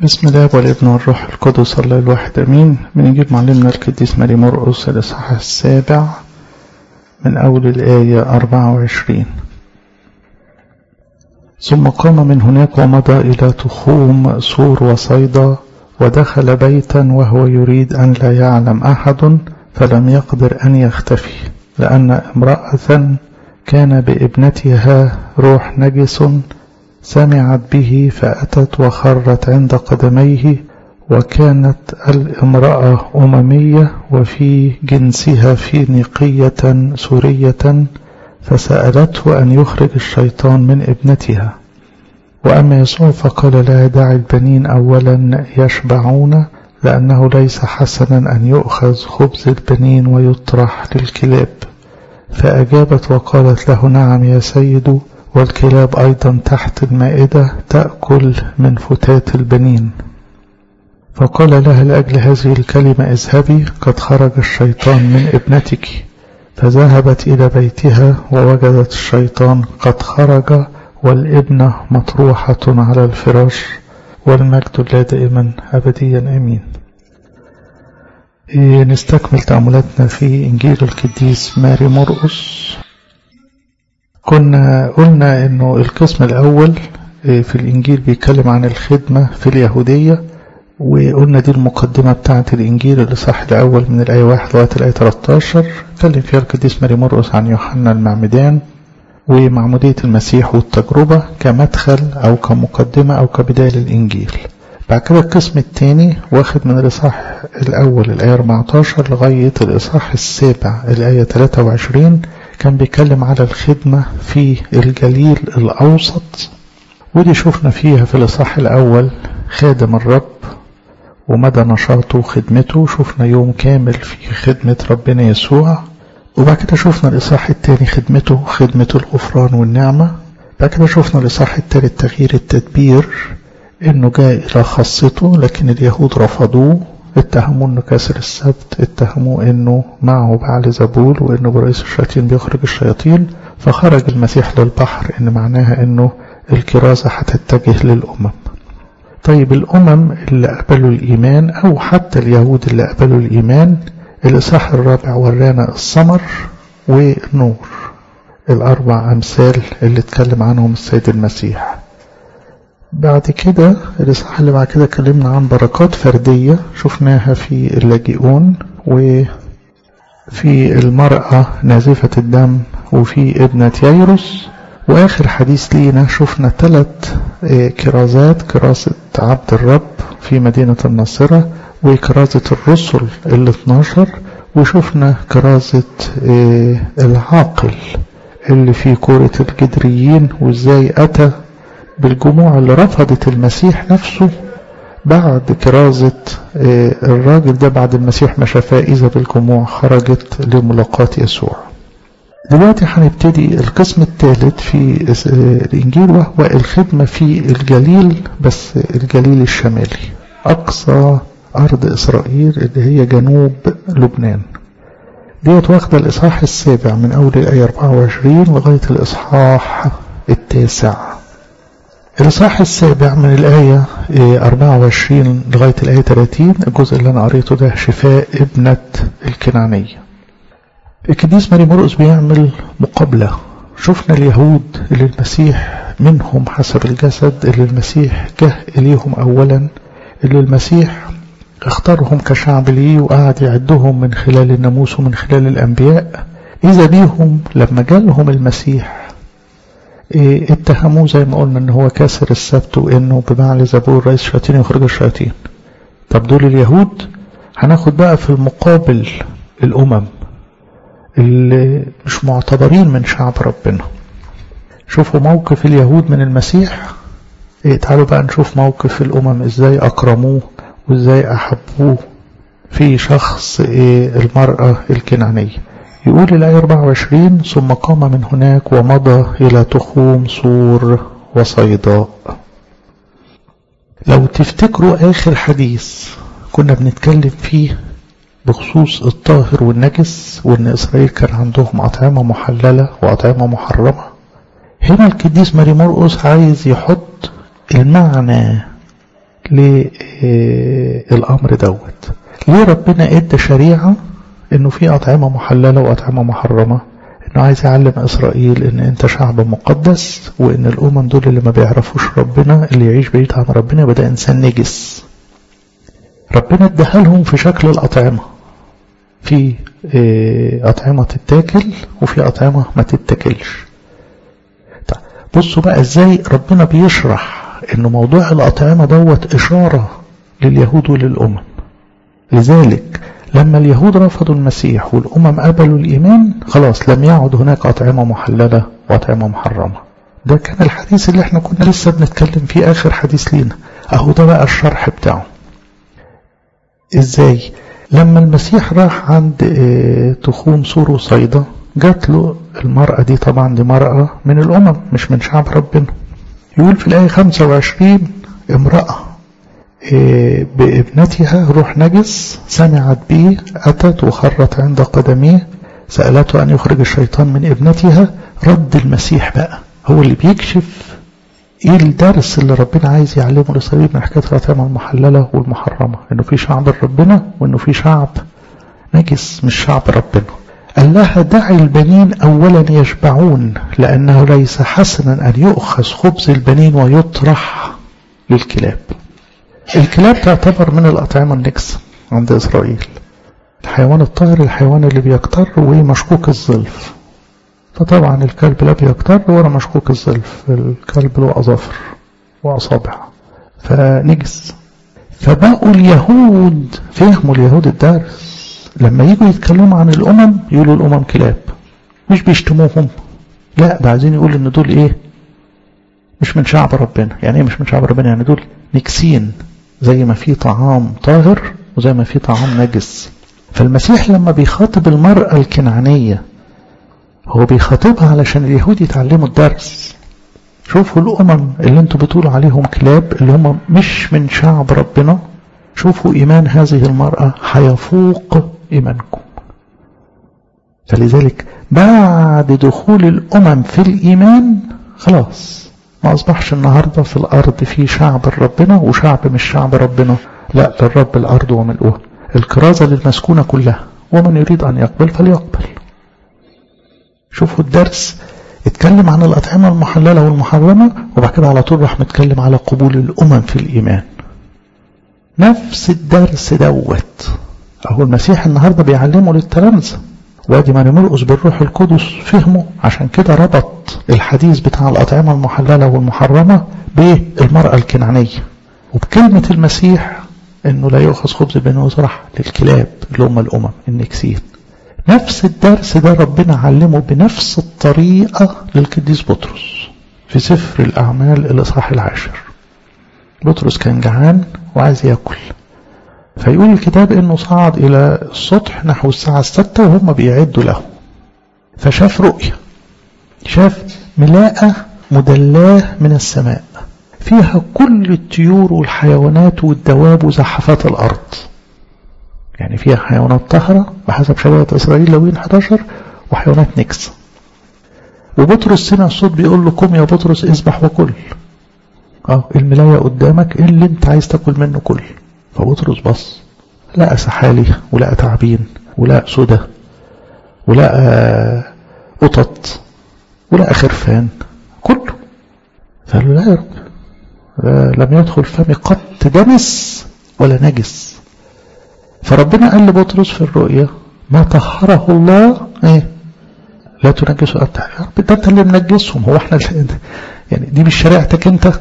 بسم الله والابن والروح القدس الله الواحد امين بنجيب معلمنا القديس ماري مرقس الاصحاح السابع من اول الايه 24 ثم قام من هناك ومضى الى تخوم سور وصيدا ودخل بيتا وهو يريد ان لا يعلم احد فلم يقدر ان يختفي لان امراه كان بابنتها روح نجس سمعت به فأتت وخرت عند قدميه وكانت الامرأة أممية وفي جنسها فينيقية سورية فسألته أن يخرج الشيطان من ابنتها وأما يسوع فقال لا دع البنين أولا يشبعون لأنه ليس حسنا أن يؤخذ خبز البنين ويطرح للكلاب فأجابت وقالت له نعم يا سيد والكلاب أيضا تحت المائدة تأكل من فتات البنين فقال لها لأجل هذه الكلمة اذهبي قد خرج الشيطان من ابنتك فذهبت إلى بيتها ووجدت الشيطان قد خرج والابنة مطروحة على الفراش والمجد لا دائما أبديا أمين نستكمل تأملاتنا في إنجيل القديس ماري مرقس كنا قلنا انه القسم الاول في الانجيل بيتكلم عن الخدمة في اليهودية وقلنا دي المقدمة بتاعة الانجيل الاصحاح الاول من الاية 1 لغاية الاية 13 اتكلم فيها القديس ماري مرقس عن يوحنا المعمدان ومعمودية المسيح والتجربة كمدخل او كمقدمة او كبداية للانجيل بعد كده القسم الثاني واخد من الاصحاح الاول الاية 14 لغاية الاصحاح السابع الاية 23 كان بيتكلم على الخدمة في الجليل الأوسط ودي شفنا فيها في الإصحاح الأول خادم الرب ومدى نشاطه وخدمته شفنا يوم كامل في خدمة ربنا يسوع وبعد كده شفنا الإصحاح الثاني خدمته خدمة الغفران والنعمة بعد كده شفنا الإصحاح الثالث تغيير التدبير إنه جاء إلى خاصته لكن اليهود رفضوه اتهموه انه كاسر السبت اتهموه انه معه بعل زبول وانه برئيس الشياطين بيخرج الشياطين فخرج المسيح للبحر ان معناها انه الكرازة هتتجه للأمم طيب الأمم اللي قبلوا الإيمان أو حتى اليهود اللي قبلوا الإيمان الإصحاح الرابع ورانا الثمر والنور الأربع أمثال اللي اتكلم عنهم السيد المسيح بعد كده الإصحاح اللي بعد كده اتكلمنا عن بركات فردية شفناها في اللاجئون وفي المرأة نازفة الدم وفي ابنة ييروس وآخر حديث لينا شفنا ثلاث كرازات كراسة عبد الرب في مدينة الناصرة وكرازة الرسل ال 12 وشفنا كرازة العاقل اللي في كورة الجدريين وازاي أتى بالجموع اللي رفضت المسيح نفسه بعد كرازة الراجل ده بعد المسيح ما شافاه إذا بالجموع خرجت لملاقاة يسوع دلوقتي هنبتدي القسم الثالث في الإنجيل وهو الخدمة في الجليل بس الجليل الشمالي أقصى أرض إسرائيل اللي هي جنوب لبنان ديت واخدة الإصحاح السابع من أول الآية 24 لغاية الإصحاح التاسع الإصحاح السابع من الآية 24 لغاية الآية 30 الجزء اللي أنا قريته ده شفاء ابنة الكنعانية القديس ماري مرقس بيعمل مقابلة شفنا اليهود اللي المسيح منهم حسب الجسد اللي المسيح جه إليهم أولا اللي المسيح اختارهم كشعب ليه وقعد يعدهم من خلال الناموس ومن خلال الأنبياء إذا بيهم لما جالهم المسيح اتهموه زي ما قلنا ان هو كاسر السبت وانه بمعنى زبور رئيس الشياطين يخرج الشياطين طب دول اليهود هناخد بقى في المقابل الامم اللي مش معتبرين من شعب ربنا شوفوا موقف اليهود من المسيح ايه تعالوا بقى نشوف موقف الامم ازاي اكرموه وازاي احبوه في شخص ايه المرأة الكنعانية يقول الآية 24 ثم قام من هناك ومضى إلى تخوم سور وصيداء لو تفتكروا آخر حديث كنا بنتكلم فيه بخصوص الطاهر والنجس وإن إسرائيل كان عندهم أطعمة محللة وأطعمة محرمة هنا القديس ماري مرقس عايز يحط المعنى للأمر دوت ليه ربنا ادى شريعة انه في أطعمة محللة وأطعمة محرمة انه عايز يعلم اسرائيل ان انت شعب مقدس وان الامم دول اللي ما بيعرفوش ربنا اللي يعيش بعيد عن ربنا يبقى ده انسان نجس ربنا اداها لهم في شكل الاطعمه في اطعمه تتاكل وفي اطعمه ما تتاكلش طيب بصوا بقى ازاي ربنا بيشرح ان موضوع الاطعمه دوت اشاره لليهود وللامم لذلك لما اليهود رفضوا المسيح والأمم قبلوا الإيمان خلاص لم يعد هناك أطعمة محللة وأطعمة محرمة ده كان الحديث اللي احنا كنا لسه بنتكلم فيه آخر حديث لينا أهو ده بقى الشرح بتاعه إزاي لما المسيح راح عند اه تخوم سور وصيدا جات له المرأة دي طبعا دي مرأة من الأمم مش من شعب ربنا يقول في الآية 25 امرأة بابنتها روح نجس سمعت به أتت وخرت عند قدميه سألته أن يخرج الشيطان من ابنتها رد المسيح بقى هو اللي بيكشف ايه الدرس اللي ربنا عايز يعلمه لإسرائيل من حكاية الأطعمة المحللة والمحرمة انه في شعب ربنا وانه في شعب نجس مش شعب ربنا قال لها دعي البنين أولا يشبعون لأنه ليس حسنا أن يؤخذ خبز البنين ويطرح للكلاب الكلاب تعتبر من الأطعمة النجسة عند إسرائيل الحيوان الطاهر الحيوان اللي بيكتر ومشكوك الظلف فطبعا الكلب لا بيكتر ولا مشكوك الظلف الكلب له أظافر وأصابع فنجس فبقوا اليهود فهموا اليهود الدرس لما يجوا يتكلموا عن الأمم يقولوا الأمم كلاب مش بيشتموهم لا ده عايزين يقولوا ان دول ايه مش من شعب ربنا يعني ايه مش من شعب ربنا يعني دول نكسين زي ما في طعام طاهر وزي ما في طعام نجس فالمسيح لما بيخاطب المرأة الكنعانية هو بيخاطبها علشان اليهود يتعلموا الدرس شوفوا الأمم اللي انتوا بتقولوا عليهم كلاب اللي هم مش من شعب ربنا شوفوا إيمان هذه المرأة هيفوق إيمانكم فلذلك بعد دخول الأمم في الإيمان خلاص ما أصبحش النهاردة في الأرض في شعب ربنا وشعب مش شعب ربنا لا للرب الأرض وملؤها الكرازة للمسكونة كلها ومن يريد أن يقبل فليقبل شوفوا الدرس اتكلم عن الأطعمة المحللة والمحرمة وبعد كده على طول راح متكلم على قبول الأمم في الإيمان نفس الدرس دوت أهو المسيح النهاردة بيعلمه للتلامذة وادي ما مرقس بالروح القدس فهمه عشان كده ربط الحديث بتاع الأطعمة المحللة والمحرمة بالمرأة الكنعانية وبكلمة المسيح انه لا يؤخذ خبز بين وزرح للكلاب اللي هم الامم النكسين نفس الدرس ده ربنا علمه بنفس الطريقة للقديس بطرس في سفر الأعمال الإصحاح العاشر بطرس كان جعان وعايز ياكل فيقول الكتاب انه صعد الى السطح نحو الساعة الستة وهم بيعدوا له فشاف رؤية شاف ملاءة مدلاه من السماء فيها كل الطيور والحيوانات والدواب وزحفات الأرض يعني فيها حيوانات طاهرة بحسب شريعة إسرائيل لوين 11 وحيوانات نكس وبطرس سمع صوت بيقول له قم يا بطرس اذبح وكل اه الملاية قدامك ايه اللي انت عايز تاكل منه كل فبطرس بص لقى سحالي ولقى تعابين ولقى سدى ولقى قطط ولقى خرفان كله فقال له لا يا رب لم يدخل فمي قط دنس ولا نجس فربنا قال لبطرس في الرؤيا ما طهره الله ايه لا تنجسوا أبدا يا رب ده انت اللي منجسهم هو احنا يعني دي مش شريعتك انت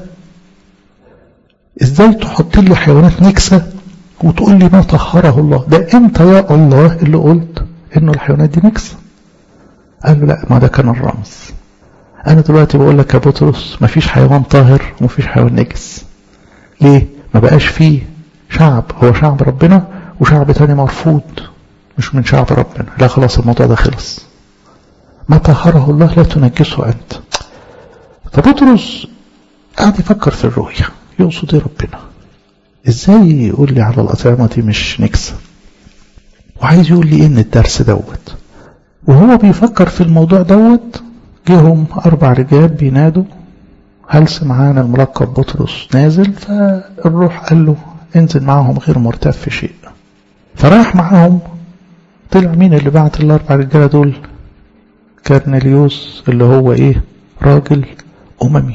ازاي تحط لي حيوانات نكسة وتقول لي ما طهره الله ده انت يا الله اللي قلت انه الحيوانات دي نكسة قال له لا ما ده كان الرمز انا دلوقتي بقول لك يا بطرس ما فيش حيوان طاهر وما فيش حيوان نجس ليه ما بقاش فيه شعب هو شعب ربنا وشعب تاني مرفوض مش من شعب ربنا لا خلاص الموضوع ده خلص ما طهره الله لا تنجسه انت فبطرس قاعد يفكر في الرؤية يقصد ايه ربنا ازاي يقول لي على الاطعمة دي مش نكسة وعايز يقول لي ايه ان الدرس دوت وهو بيفكر في الموضوع دوت جيهم أربع رجال بينادوا هل سمعان الملقب بطرس نازل فالروح قال له انزل معهم غير مرتب في شيء فراح معهم طلع مين اللي بعت الاربع رجاله دول كارنيليوس اللي هو ايه راجل اممي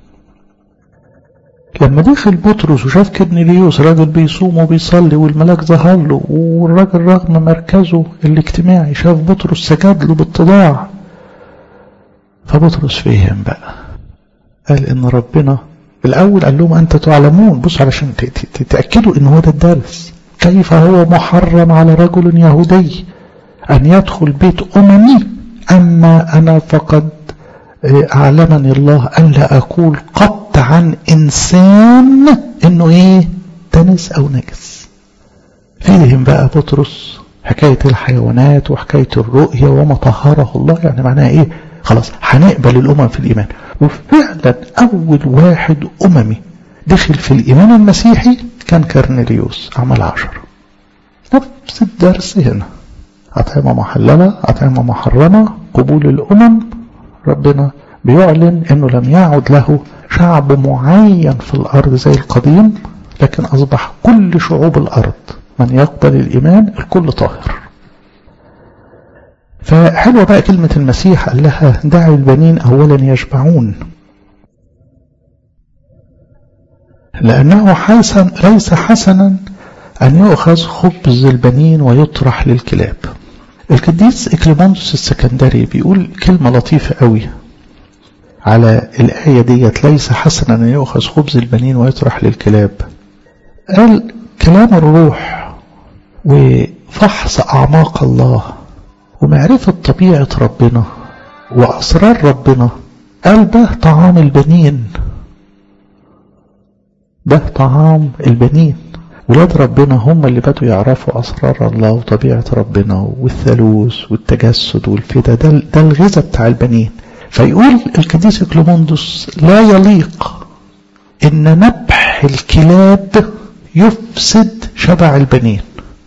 لما دخل بطرس وشاف كرنيليوس راجل بيصوم وبيصلي والملاك ظهر له والراجل رغم مركزه الاجتماعي شاف بطرس سجد له باتضاع فبطرس فهم بقى قال ان ربنا الاول قال لهم انت تعلمون بص علشان تتاكدوا ان هو ده الدرس كيف هو محرم على رجل يهودي ان يدخل بيت اممي اما انا فقد اعلمني الله ان لا اقول قط عن انسان انه ايه دنس او نجس فيهم بقى بطرس حكاية الحيوانات وحكاية الرؤية وما طهره الله يعني معناها ايه خلاص هنقبل الامم في الايمان وفعلا اول واحد اممي دخل في الايمان المسيحي كان كرنيليوس عمل عشر نفس الدرس هنا أطعمة محللة أطعمة محرمة قبول الأمم ربنا بيعلن أنه لم يعد له شعب معين في الأرض زي القديم لكن أصبح كل شعوب الأرض من يقبل الإيمان الكل طاهر فحلوة بقى كلمة المسيح قال لها دعوا البنين أولا يشبعون لأنه حسن ليس حسنا أن يؤخذ خبز البنين ويطرح للكلاب القديس إكليماندوس السكندري بيقول كلمة لطيفة قوي على الآية ديت ليس حسنا أن يؤخذ خبز البنين ويطرح للكلاب قال كلام الروح وفحص أعماق الله ومعرفة طبيعة ربنا وأسرار ربنا قال ده طعام البنين ده طعام البنين ولاد ربنا هم اللي بدوا يعرفوا أسرار الله وطبيعة ربنا والثالوث والتجسد والفدا ده, ده الغذاء بتاع البنين فيقول القديس كلوموندوس لا يليق إن نبح الكلاب يفسد شبع البنين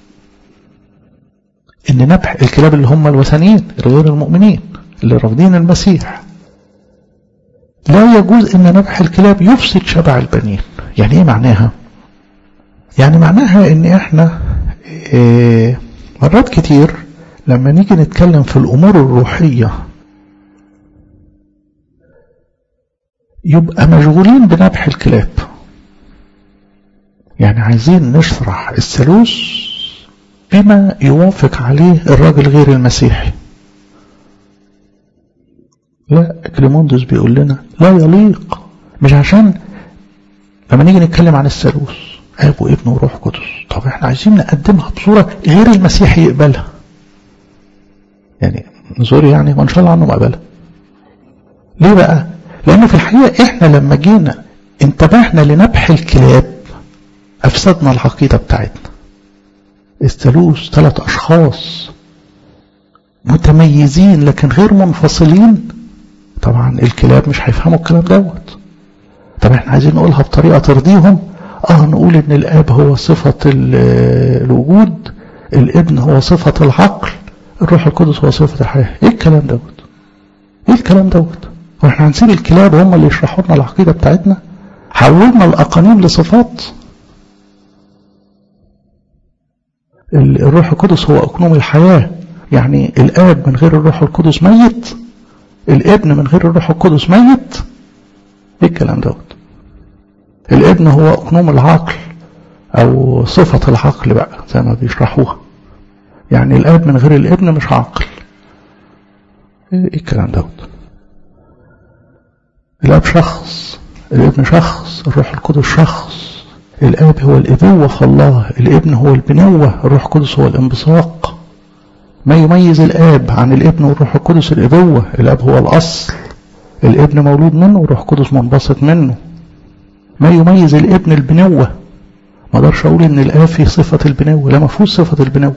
إن نبح الكلاب اللي هم الوثنيين غير المؤمنين اللي رافضين المسيح لا يجوز إن نبح الكلاب يفسد شبع البنين يعني إيه معناها؟ يعني معناها ان احنا إيه مرات كتير لما نيجي نتكلم في الامور الروحية يبقى مشغولين بنبح الكلاب يعني عايزين نشرح الثالوث بما يوافق عليه الراجل غير المسيحي لا كليموندوس بيقول لنا لا يليق مش عشان لما نيجي نتكلم عن الثالوث اب وابن وروح قدس طب احنا عايزين نقدمها بصورة غير المسيح يقبلها يعني نزور يعني ما ان شاء الله عنه مقبلها ليه بقى لان في الحقيقة احنا لما جينا انتبهنا لنبح الكلاب افسدنا العقيدة بتاعتنا الثالوث ثلاث اشخاص متميزين لكن غير منفصلين طبعا الكلاب مش هيفهموا الكلام دوت طب احنا عايزين نقولها بطريقة ترضيهم اه نقول ان الاب هو صفة الوجود الابن هو صفة العقل الروح القدس هو صفة الحياة ايه الكلام دوت ايه الكلام دوت واحنا هنسيب الكلاب هم اللي يشرحوا لنا العقيدة بتاعتنا حولنا الاقانيم لصفات الروح القدس هو اقنوم الحياة يعني الاب من غير الروح القدس ميت الابن من غير الروح القدس ميت ايه الكلام دوت الابن هو أقنوم العقل أو صفة العقل بقى زي ما بيشرحوها يعني الآب من غير الابن مش عقل ايه الكلام دوت الآب شخص الابن شخص الروح القدس شخص الآب هو الإبوة في الله الابن هو البنوة الروح القدس هو الانبثاق ما يميز الآب عن الابن والروح القدس الإبوة الآب هو الأصل الابن مولود منه والروح القدس منبسط منه ما يميز الابن البنوة ما اقدرش اقول ان الاب فيه صفة البنوة لا ما فيهوش صفة البنوة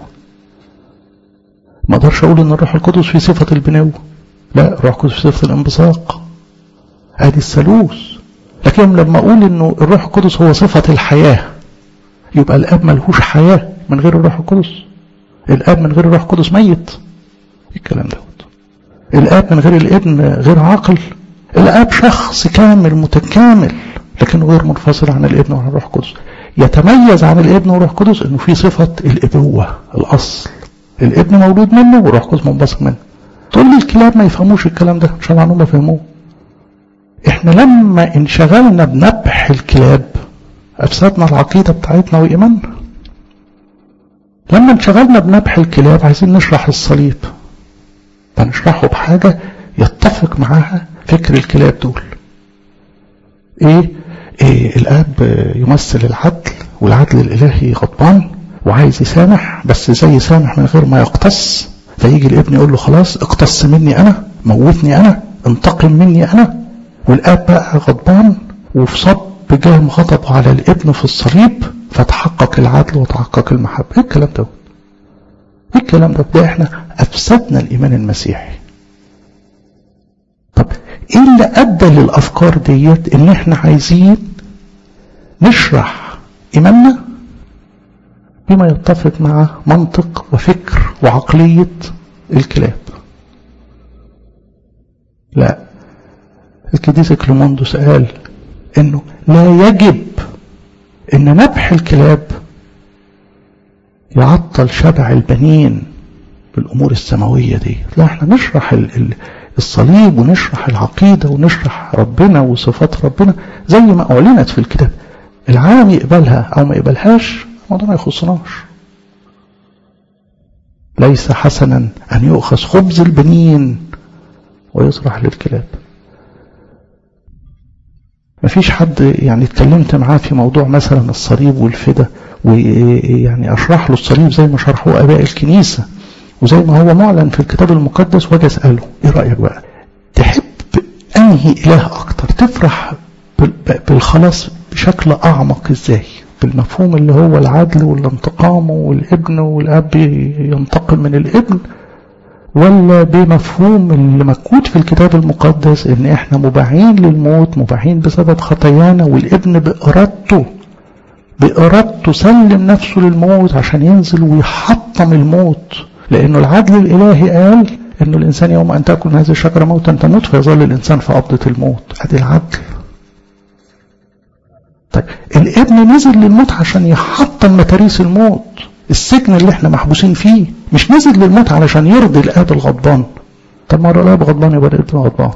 ما اقدرش اقول ان الروح القدس فيه صفة البنوة لا الروح القدس فيه صفة الانبثاق ادي الثالوث لكن لما اقول انه الروح القدس هو صفة الحياة يبقى الاب ملهوش حياة من غير الروح القدس الاب من غير الروح القدس ميت ايه الكلام دوت الاب من غير الابن غير عاقل الاب شخص كامل متكامل لكنه غير منفصل عن الابن وعن الروح القدس يتميز عن الابن والروح القدس انه في صفه الابوه الاصل الابن مولود منه والروح القدس منبثق منه تقول لي الكلاب ما يفهموش الكلام ده ان شاء الله عنهم ما فهموه احنا لما انشغلنا بنبح الكلاب افسدنا العقيده بتاعتنا وايماننا لما انشغلنا بنبح الكلاب عايزين نشرح الصليب فنشرحه بحاجه يتفق معاها فكر الكلاب دول ايه, إيه الاب يمثل العدل والعدل الالهي غضبان وعايز يسامح بس ازاي يسامح من غير ما يقتص فيجي الابن يقول له خلاص اقتص مني انا موتني انا انتقم مني انا والاب بقى غضبان وفي صب جاه غضبه على الابن في الصليب فتحقق العدل وتحقق المحبه ايه الكلام ده ايه الكلام ده ده احنا افسدنا الايمان المسيحي طب ايه اللي ادى للافكار ديت ان احنا عايزين نشرح ايماننا بما يتفق مع منطق وفكر وعقلية الكلاب لا القديس كليموندوس قال انه لا يجب ان نبح الكلاب يعطل شبع البنين بالامور السماوية دي لا احنا نشرح الصليب ونشرح العقيدة ونشرح ربنا وصفات ربنا زي ما اعلنت في الكتاب العالم يقبلها او ما يقبلهاش الموضوع ما يخصناش ليس حسنا أن يؤخذ خبز البنين ويصرح للكلاب مفيش حد يعني اتكلمت معاه في موضوع مثلا الصليب والفدا ويعني اشرح له الصليب زي ما شرحوه اباء الكنيسه وزي ما هو معلن في الكتاب المقدس واجي اساله ايه رايك بقى تحب انهي اله اكتر تفرح بالخلاص بشكل اعمق ازاي بالمفهوم اللي هو العدل والانتقام والابن والاب ينتقم من الابن ولا بمفهوم اللي مكتوب في الكتاب المقدس ان احنا مباعين للموت مباعين بسبب خطايانا والابن بارادته بارادته سلم نفسه للموت عشان ينزل ويحطم الموت لانه العدل الالهي قال انه الانسان يوم ان تاكل من هذه الشجره موتا تموت فيظل الانسان في قبضه الموت ادي العدل طيب الابن نزل للموت عشان يحطم متاريس الموت السجن اللي احنا محبوسين فيه مش نزل للموت علشان يرضي الاب الغضبان طب ما الاب غضبان يبقى الابن غضبان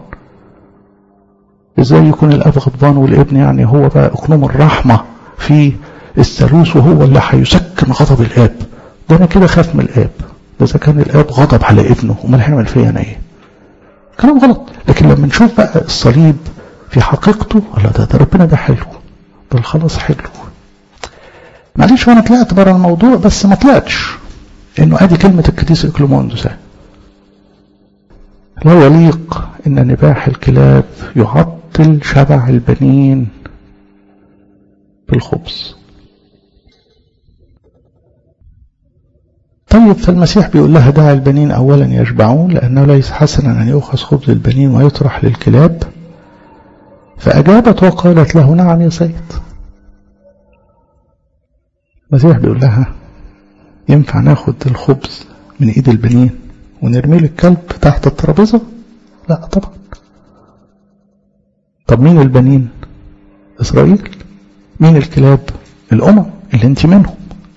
ازاي يكون الاب غضبان والابن يعني هو بقى اقنوم الرحمه في الثالوث وهو اللي هيسكن غضب الاب ده انا كده خاف من الاب ده اذا كان الاب غضب على ابنه امال هيعمل فيا انا ايه كلام غلط لكن لما نشوف بقى الصليب في حقيقته الله ده, ده ربنا ده حلو ده الخلاص حلو معلش وانا طلعت بره الموضوع بس ما طلعتش انه ادي كلمة القديس اكلوموندوس لا يليق ان نباح الكلاب يعطل شبع البنين بالخبز طيب فالمسيح بيقول لها دع البنين اولا يشبعون لانه ليس حسنا ان يؤخذ خبز البنين ويطرح للكلاب فاجابت وقالت له نعم يا سيد المسيح بيقول لها ينفع ناخد الخبز من ايد البنين ونرميه للكلب تحت الترابيزه لا طبعا طب مين البنين اسرائيل مين الكلاب الامم اللي انت منهم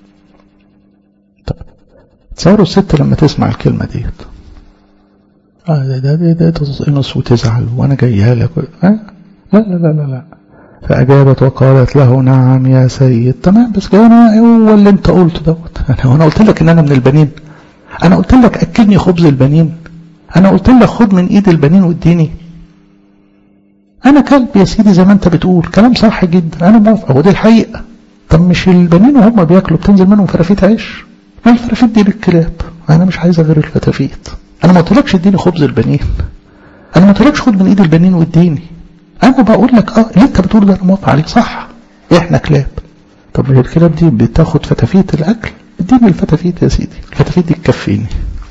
طب تصوروا الست لما تسمع الكلمه ديت اه ده ده ده, ده تنص وتزعل وانا جايه لك آه؟ لا لا لا لا لا فأجابت وقالت له نعم يا سيد تمام بس أنا هو اللي أنت قلته دوت أنا وأنا قلت لك إن أنا من البنين أنا قلت لك أكلني خبز البنين أنا قلت لك خد من إيد البنين واديني أنا كلب يا سيدي زي ما أنت بتقول كلام صح جدا أنا موافق ودي الحقيقة طب مش البنين وهم بياكلوا بتنزل منهم فرافيت عيش ما الفرافيت دي للكلاب أنا مش عايزة غير الفتافيت أنا ما قلتلكش اديني خبز البنين أنا ما قلتلكش خد من إيد البنين واديني انا بقول لك اه اللي انت بتقول ده انا موافق عليه صح احنا كلاب طب هي الكلاب دي بتاخد فتافيت الاكل اديني الفتافيت يا سيدي الفتافيت دي تكفيني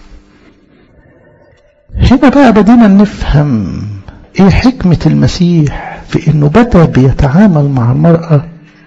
هنا بقى بدينا نفهم ايه حكمة المسيح في انه بدأ بيتعامل مع المرأة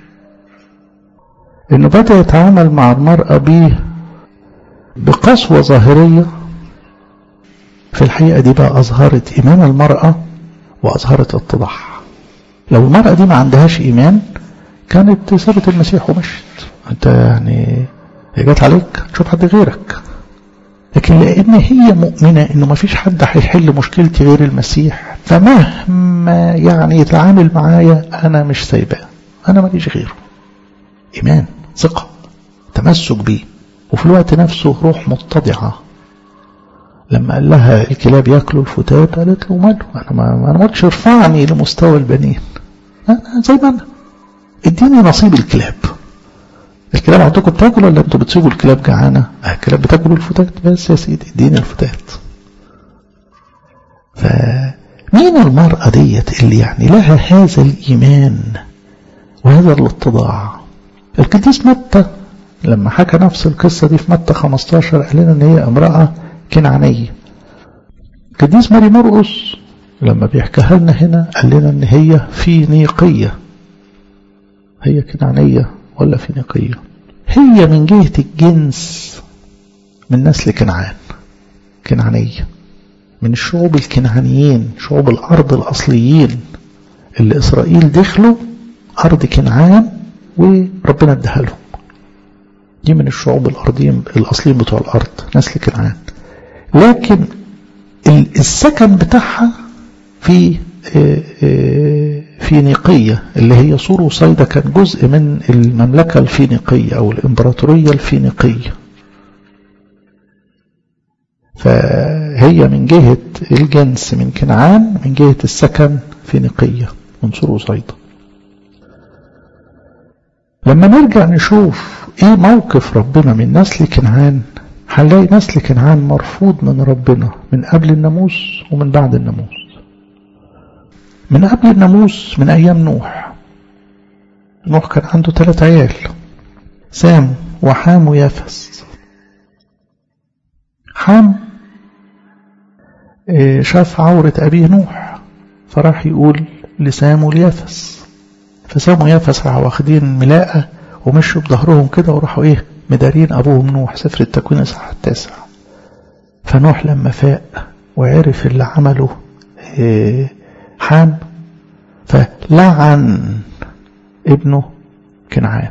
انه بدأ يتعامل مع المرأة بيه بقسوة ظاهرية في الحقيقة دي بقى أظهرت إيمان المرأة وأظهرت اتضاعها لو المرأة دي ما عندهاش إيمان كانت سابت المسيح ومشت أنت يعني هي جت عليك تشوف حد غيرك لكن لأن هي مؤمنة إنه ما فيش حد هيحل مشكلتي غير المسيح فمهما يعني يتعامل معايا أنا مش سايباه أنا ماليش غيره إيمان ثقة تمسك بيه وفي الوقت نفسه روح متضعة لما قال لها الكلاب ياكلوا الفتات قالت له ماله انا ما انا ما قلتش ارفعني لمستوى البنين انا زي ما انا اديني نصيب الكلاب الكلاب عندكم بتاكل ولا انتوا بتسيبوا الكلاب جعانه الكلاب بتاكلوا الفتات بس يا سيدي اديني الفتات فمين المرأة ديت اللي يعني لها هذا الإيمان وهذا الاتضاع القديس متى لما حكى نفس القصة دي في متى 15 قال لنا ان هي امرأة كنعانية القديس ماري مرقس لما بيحكيها لنا هنا قال لنا ان هي فينيقية هي كنعانية ولا فينيقية هي من جهة الجنس من نسل كنعان كنعانية من الشعوب الكنعانيين شعوب الأرض الأصليين اللي إسرائيل دخلوا أرض كنعان وربنا اداها لهم دي من الشعوب الأرضيين الأصليين بتوع الأرض نسل كنعان لكن السكن بتاعها في فينيقية اللي هي سور وصيدا كان جزء من المملكة الفينيقية أو الإمبراطورية الفينيقية فهي من جهة الجنس من كنعان من جهة السكن فينيقية من سور وصيدا لما نرجع نشوف ايه موقف ربنا من نسل كنعان هنلاقي نسل كنعان مرفوض من ربنا من قبل الناموس ومن بعد الناموس من قبل الناموس من ايام نوح نوح كان عنده ثلاث عيال سام وحام ويافس حام شاف عورة أبيه نوح فراح يقول لسام واليافس فسام ويافس راحوا واخدين ملاءة ومشوا بظهرهم كده وراحوا ايه مدارين ابوهم نوح سفر التكوين اصحاح التاسع فنوح لما فاق وعرف اللي عمله إيه حام فلعن ابنه كنعان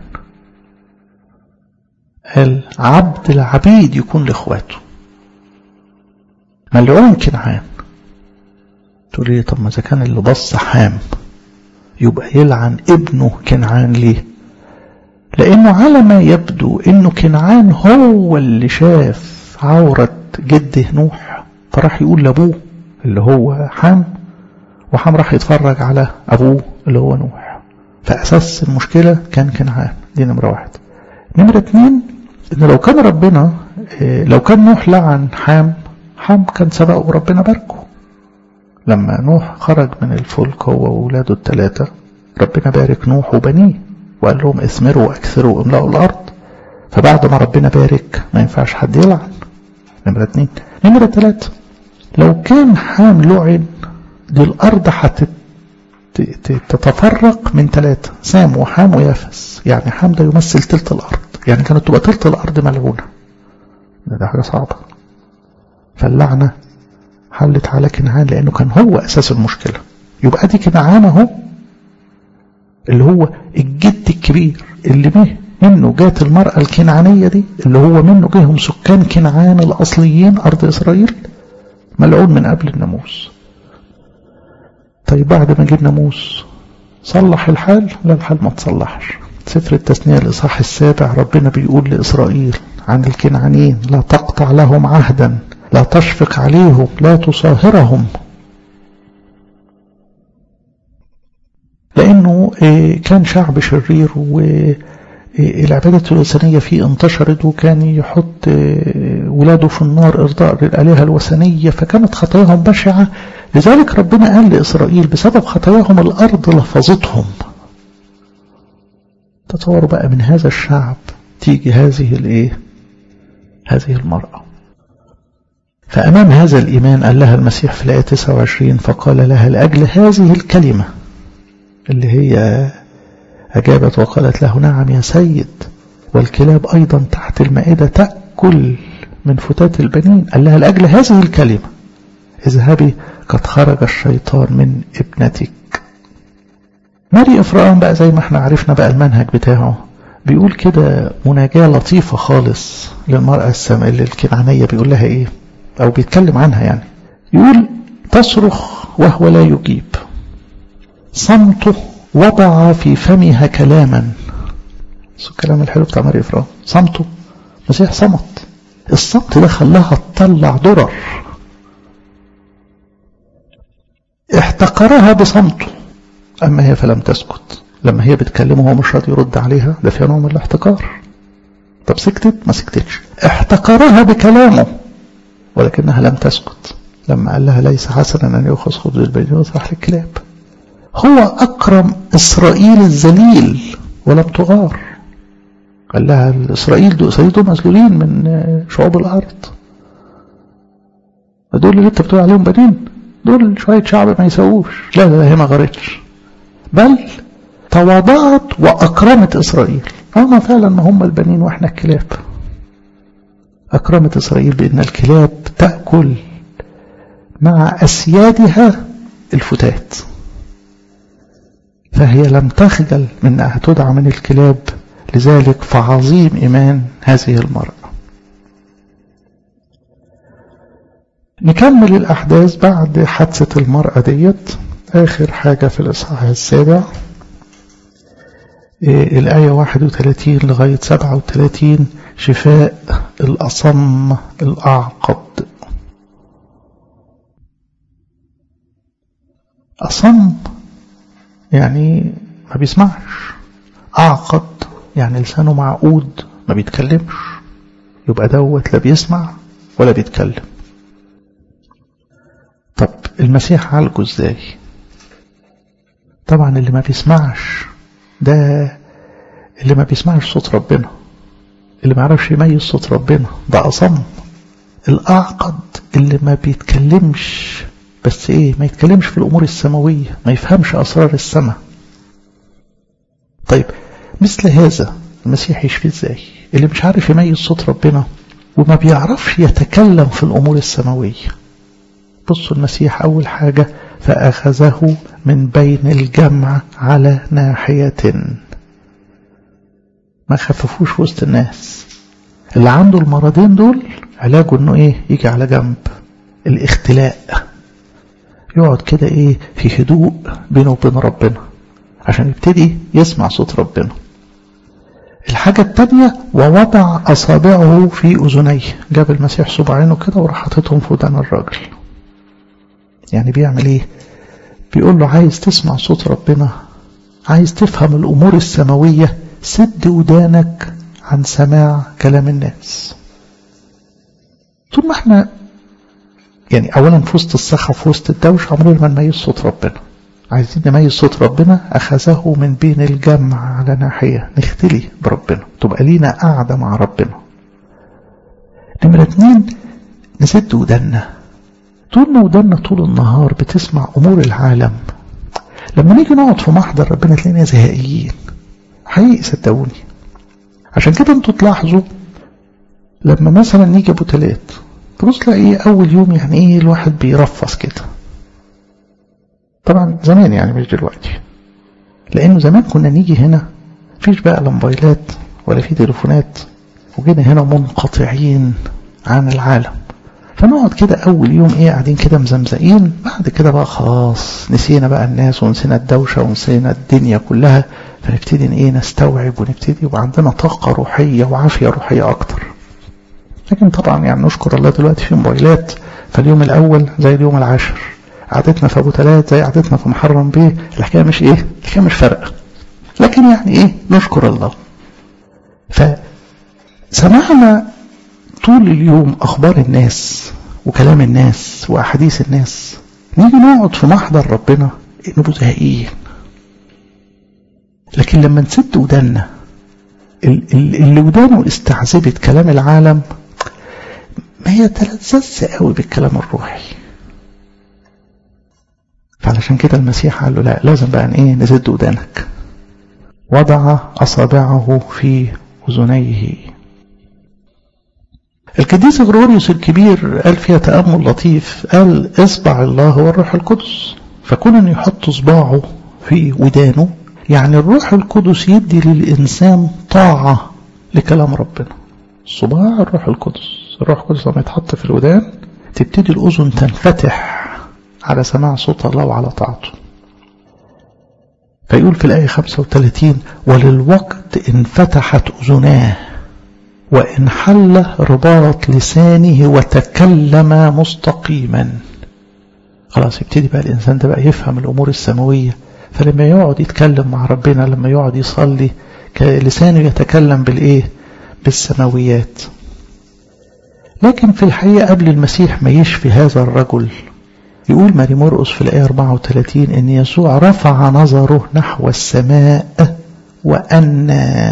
قال عبد العبيد يكون لاخواته ملعون كنعان تقول لي طب ما اذا كان اللي بص حام يبقى يلعن ابنه كنعان ليه لأنه على ما يبدو أنه كنعان هو اللي شاف عورة جده نوح فراح يقول لأبوه اللي هو حام وحام راح يتفرج على أبوه اللي هو نوح فأساس المشكلة كان كنعان دي نمرة واحد نمرة اتنين إن لو كان ربنا لو كان نوح لعن حام حام كان سبقه وربنا باركه لما نوح خرج من الفلك هو وولاده الثلاثة ربنا بارك نوح وبنيه وقال لهم اثمروا واكثروا واملأوا الارض فبعد ما ربنا بارك ما ينفعش حد يلعن نمرة اتنين نمرة تلاتة لو كان حام لعن دي الارض هتتفرق من ثلاثة سام وحام ويافس يعني حام ده يمثل تلت الارض يعني كانت تبقى تلت الارض ملعونة ده حاجة صعبة فاللعنة حلت على كنعان لانه كان هو اساس المشكلة يبقى دي كنعان اهو اللي هو الجد الكبير اللي به منه جات المرأة الكنعانية دي اللي هو منه جاهم سكان كنعان الأصليين أرض إسرائيل ملعون من قبل الناموس طيب بعد ما جه الناموس صلح الحال لا الحال ما تصلحش سفر التثنية الإصحاح السابع ربنا بيقول لإسرائيل عن الكنعانيين لا تقطع لهم عهدا لا تشفق عليهم لا تصاهرهم لأنه كان شعب شرير والعبادة الوثنية فيه انتشرت وكان يحط ولاده في النار إرضاء للآلهة الوثنية فكانت خطاياهم بشعة لذلك ربنا قال لإسرائيل بسبب خطاياهم الأرض لفظتهم تصوروا بقى من هذا الشعب تيجي هذه الايه هذه المرأة فأمام هذا الإيمان قال لها المسيح في الآية 29 فقال لها لأجل هذه الكلمة اللي هي أجابت وقالت له نعم يا سيد والكلاب أيضا تحت المائدة تأكل من فتات البنين قال لها لأجل هذه الكلمة اذهبي قد خرج الشيطان من ابنتك ماري إفرام بقى زي ما احنا عرفنا بقى المنهج بتاعه بيقول كده مناجاة لطيفة خالص للمرأة السماء اللي الكنعانية بيقول لها ايه او بيتكلم عنها يعني يقول تصرخ وهو لا يجيب صمته وضع في فمها كلاما الكلام الحلو بتاع ماري إفرام صمته مسيح صمت الصمت ده خلاها تطلع درر احتقرها بصمته أما هي فلم تسكت لما هي بتكلمه هو مش راضي يرد عليها ده فيها نوع من الاحتقار طب سكتت ما سكتتش احتقرها بكلامه ولكنها لم تسكت لما قال لها ليس حسنا أن يؤخذ خبز البنين ويطرح للكلاب هو أكرم إسرائيل الذليل ولم تغار قال لها إسرائيل دول إسرائيل دول مذلولين من شعوب الأرض دول اللي أنت بتقول عليهم بنين دول شوية شعب ما يسووش لا لا هي ما غارتش بل تواضعت وأكرمت إسرائيل هما فعلا ما هم البنين وإحنا الكلاب أكرمت إسرائيل بأن الكلاب تأكل مع أسيادها الفتات فهي لم تخجل من أنها تدعى من الكلاب لذلك فعظيم إيمان هذه المرأة نكمل الأحداث بعد حادثة المرأة ديت آخر حاجة في الإصحاح السابع إيه الآية 31 لغاية 37 شفاء الأصم الأعقد أصم يعني ما بيسمعش أعقد يعني لسانه معقود ما بيتكلمش يبقى دوت لا بيسمع ولا بيتكلم طب المسيح عالجه ازاي طبعا اللي ما بيسمعش ده اللي ما بيسمعش صوت ربنا اللي ما يعرفش يميز صوت ربنا ده أصم الأعقد اللي ما بيتكلمش بس ايه ما يتكلمش في الأمور السماوية ما يفهمش أسرار السماء طيب مثل هذا المسيح يشفي ازاي اللي مش عارف يميز صوت ربنا وما بيعرفش يتكلم في الأمور السماوية بصوا المسيح أول حاجة فأخذه من بين الجمع على ناحية ما خففوش وسط الناس اللي عنده المرضين دول علاجه انه ايه يجي على جنب الاختلاء يقعد كده ايه في هدوء بينه وبين ربنا عشان يبتدي يسمع صوت ربنا الحاجة التانية ووضع أصابعه في أذنيه جاب المسيح صباعينه كده وراح حاططهم في ودان الراجل يعني بيعمل ايه بيقول له عايز تسمع صوت ربنا عايز تفهم الأمور السماوية سد ودانك عن سماع كلام الناس طول ما احنا يعني اولا في وسط الصخة في وسط الدوشة عمرنا ما نميز صوت ربنا عايزين نميز صوت ربنا أخذه من بين الجمع على ناحية نختلي بربنا تبقى لينا قاعدة مع ربنا نمرة اتنين نسد ودنا طول ما ودنا طول النهار بتسمع أمور العالم لما نيجي نقعد في محضر ربنا تلاقينا زهقيين حقيقي صدقوني عشان كده انتوا تلاحظوا لما مثلا نيجي ابو تلات تبص تلاقي اول يوم يعني ايه الواحد بيرفص كده طبعا زمان يعني مش دلوقتي لانه زمان كنا نيجي هنا مفيش بقى لا موبايلات ولا في تليفونات وجينا هنا منقطعين عن العالم فنقعد كده اول يوم ايه قاعدين كده مزمزقين بعد كده بقى خلاص نسينا بقى الناس ونسينا الدوشه ونسينا الدنيا كلها فنبتدي ايه نستوعب ونبتدي يبقى عندنا طاقه روحيه وعافيه روحيه اكتر لكن طبعا يعني نشكر الله دلوقتي في موبايلات فاليوم الاول زي اليوم العاشر قعدتنا في ابو تلات زي قعدتنا في محرم بيه الحكايه مش ايه الحكايه مش فارقه لكن يعني ايه نشكر الله فسمعنا طول اليوم اخبار الناس وكلام الناس واحاديث الناس نيجي نقعد في محضر ربنا نبقى زهقين لكن لما نسد ودنا اللي ودانه استعذبت كلام العالم ما هي تلذذ قوي بالكلام الروحي فعلشان كده المسيح قال له لا لازم بقى ايه نسد ودانك وضع اصابعه في اذنيه القديس غروريوس الكبير قال فيها تأمل لطيف قال اصبع الله هو الروح القدس فكون ان يحط صباعه في ودانه يعني الروح القدس يدي للإنسان طاعة لكلام ربنا صباع الروح القدس الروح القدس لما يتحط في الودان تبتدي الأذن تنفتح على سماع صوت الله وعلى طاعته فيقول في الآية 35 وللوقت انفتحت أذناه وانحل رباط لسانه وتكلم مستقيما خلاص يبتدي بقى الإنسان ده بقى يفهم الأمور السماوية فلما يقعد يتكلم مع ربنا لما يقعد يصلي لسانه يتكلم بالإيه بالسماويات لكن في الحقيقة قبل المسيح ما يشفي هذا الرجل يقول ماري مرقس في الآية 34 إن يسوع رفع نظره نحو السماء وأن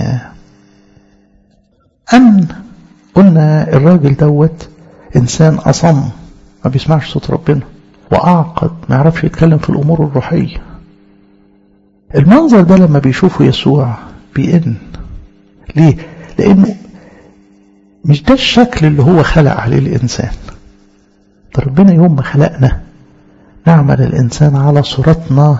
أن قلنا الراجل دوت إنسان أصم ما بيسمعش صوت ربنا وأعقد ما يعرفش يتكلم في الأمور الروحية المنظر ده لما بيشوفه يسوع بيئن ليه؟ لأنه مش ده الشكل اللي هو خلق عليه الإنسان ده ربنا يوم ما خلقنا نعمل الإنسان على صورتنا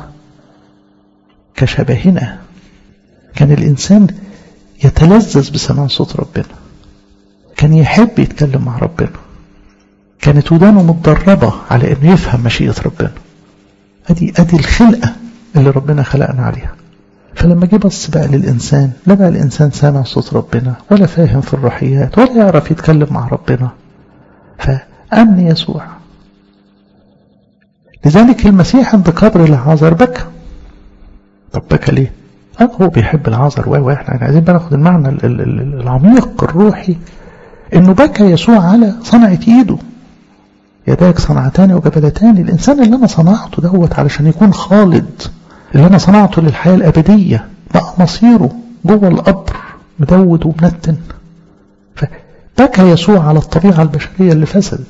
كشبهنا كان الإنسان يتلذذ بسماع صوت ربنا كان يحب يتكلم مع ربنا كانت ودانه متدربة على انه يفهم مشيئة ربنا ادي ادي الخلقة اللي ربنا خلقنا عليها فلما جه بص بقى للإنسان لا بقى الإنسان سامع صوت ربنا ولا فاهم في الروحيات ولا يعرف يتكلم مع ربنا فأمن يسوع لذلك المسيح عند قبر العازر بكى طب بكى ليه؟ أه هو بيحب العازر و احنا عايزين بقى ناخد المعنى العميق الروحي انه بكى يسوع على صنعة ايده يداك صنعتان وجبلتان الانسان اللي انا صنعته دوت علشان يكون خالد اللي انا صنعته للحياة الابدية بقى مصيره جوه القبر مدود ومنتن فبكى يسوع على الطبيعة البشرية اللي فسدت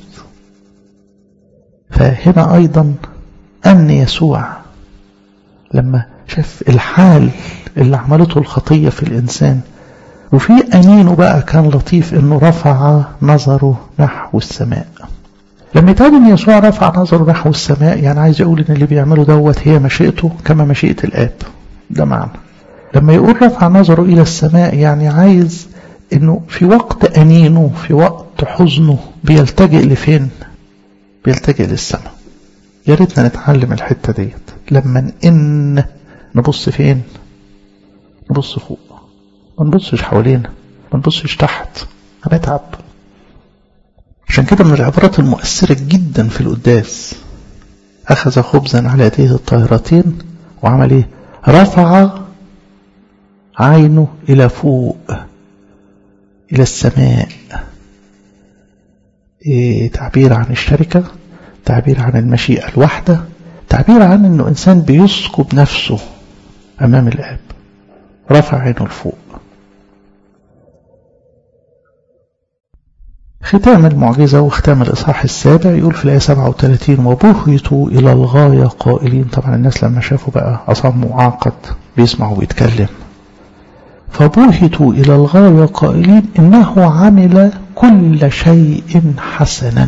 فهنا ايضا ان يسوع لما شاف الحال اللي عملته الخطية في الإنسان وفي أنينه بقى كان لطيف إنه رفع نظره نحو السماء لما يتقال إن يسوع رفع نظره نحو السماء يعني عايز يقول إن اللي بيعمله دوت هي مشيئته كما مشيئة الآب ده معنى لما يقول رفع نظره إلى السماء يعني عايز إنه في وقت أنينه في وقت حزنه بيلتجئ لفين بيلتجئ للسماء يا ريتنا نتعلم الحتة ديت لما إن نبص فين نبص فوق ما نبصش حوالينا ما نبصش تحت هنتعب عشان كده من العبارات المؤثرة جدا في القداس أخذ خبزا على يديه الطاهرتين وعمل إيه رفع عينه إلى فوق إلى السماء إيه تعبير عن الشركة تعبير عن المشيئة الواحدة تعبير عن أنه إنسان بيسكب نفسه أمام الآب رفع عينه لفوق ختام المعجزة وختام الإصحاح السابع يقول في الآية 37 وبهتوا إلى الغاية قائلين طبعا الناس لما شافوا بقى أصم وعقد بيسمعوا ويتكلم فبهتوا إلى الغاية قائلين إنه عمل كل شيء حسنا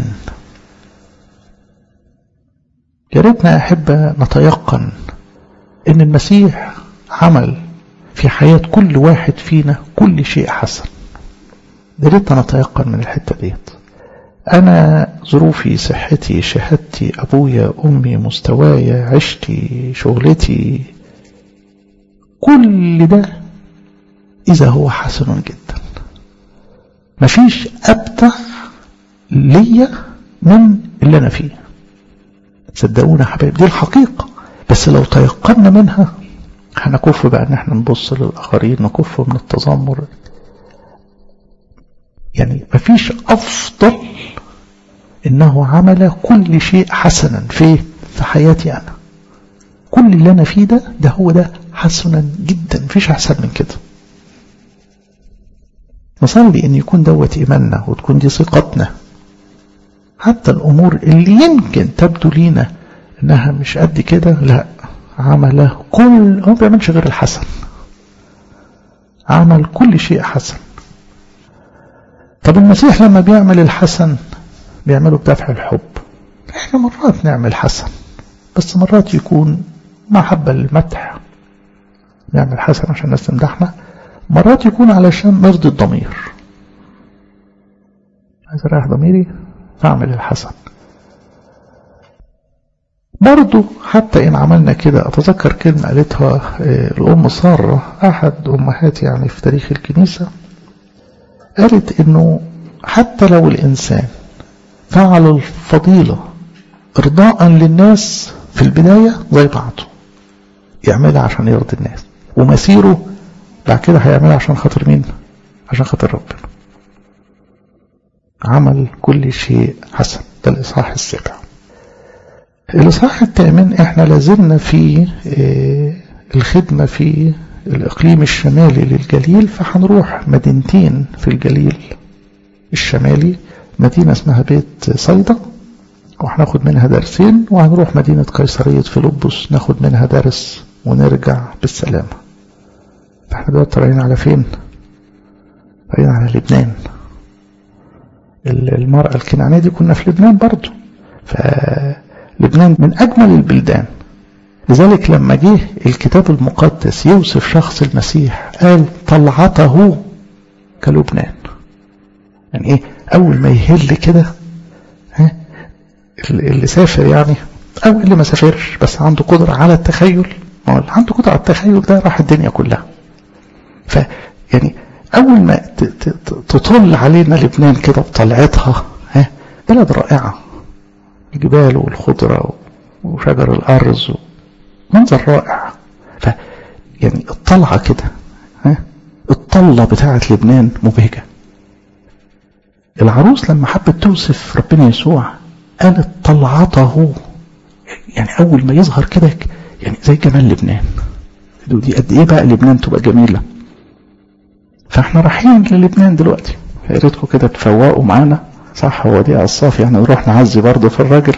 يا ريتنا أحب نتيقن إن المسيح عمل في حياة كل واحد فينا كل شيء حسن يا ريتنا نتيقن من الحتة ديت أنا ظروفي صحتي شهادتي أبويا أمي مستواي عشتي شغلتي كل ده إذا هو حسن جدا مفيش أبدع ليا من اللي أنا فيه صدقونا حبايب دي الحقيقة بس لو تيقنا منها هنكف بقى ان احنا نبص للآخرين نكف من التذمر يعني مفيش أفضل إنه عمل كل شيء حسنا في في حياتي أنا كل اللي أنا فيه ده ده هو ده حسنا جدا مفيش أحسن من كده نصلي إن يكون دوت إيماننا وتكون دي ثقتنا حتى الأمور اللي يمكن تبدو لينا إنها مش قد كده لا عمل كل هو ما بيعملش غير الحسن عمل كل شيء حسن طب المسيح لما بيعمل الحسن بيعمله بدافع الحب احنا مرات نعمل حسن بس مرات يكون محبة للمدح نعمل حسن عشان الناس تمدحنا مرات يكون علشان نرضي الضمير عايز اريح ضميري فاعمل الحسن برضو حتى إن عملنا كده أتذكر كلمة قالتها الأم سارة أحد أمهات يعني في تاريخ الكنيسة قالت إنه حتى لو الإنسان فعل الفضيلة إرضاء للناس في البداية زي بعضه يعملها عشان يرضي الناس ومسيره بعد كده هيعملها عشان خاطر مين عشان خاطر ربنا عمل كل شيء حسن ده الإصحاح السابع الإصحاح الثامن احنا لازلنا في الخدمة في الإقليم الشمالي للجليل فهنروح مدينتين في الجليل الشمالي مدينة اسمها بيت صيدا وهناخد منها درسين وهنروح مدينة قيصرية فيلبس ناخد منها درس ونرجع بالسلامة فاحنا دلوقتي طالعين على فين؟ طالعين على لبنان المرأة الكنعانية دي كنا في لبنان برضو فلبنان من أجمل البلدان لذلك لما جه الكتاب المقدس يوصف شخص المسيح قال طلعته كلبنان يعني ايه اول ما يهل كده ها اللي سافر يعني او اللي ما سافرش بس عنده قدرة على التخيل ما هو اللي عنده قدرة على التخيل ده راح الدنيا كلها ف يعني اول ما تطل علينا لبنان كده بطلعتها ها بلد رائعة الجبال والخضرة وشجر الارز منظر رائع ف يعني الطلعة كده ها الطلة بتاعت لبنان مبهجة العروس لما حبت توصف ربنا يسوع قالت طلعته يعني اول ما يظهر كده يعني زي جمال لبنان دي قد ايه بقى لبنان تبقى جميله فاحنا رايحين للبنان دلوقتي يا ريتكم كده تفوقوا معانا صح هو دي عصاف يعني نروح نعزي برضه في الراجل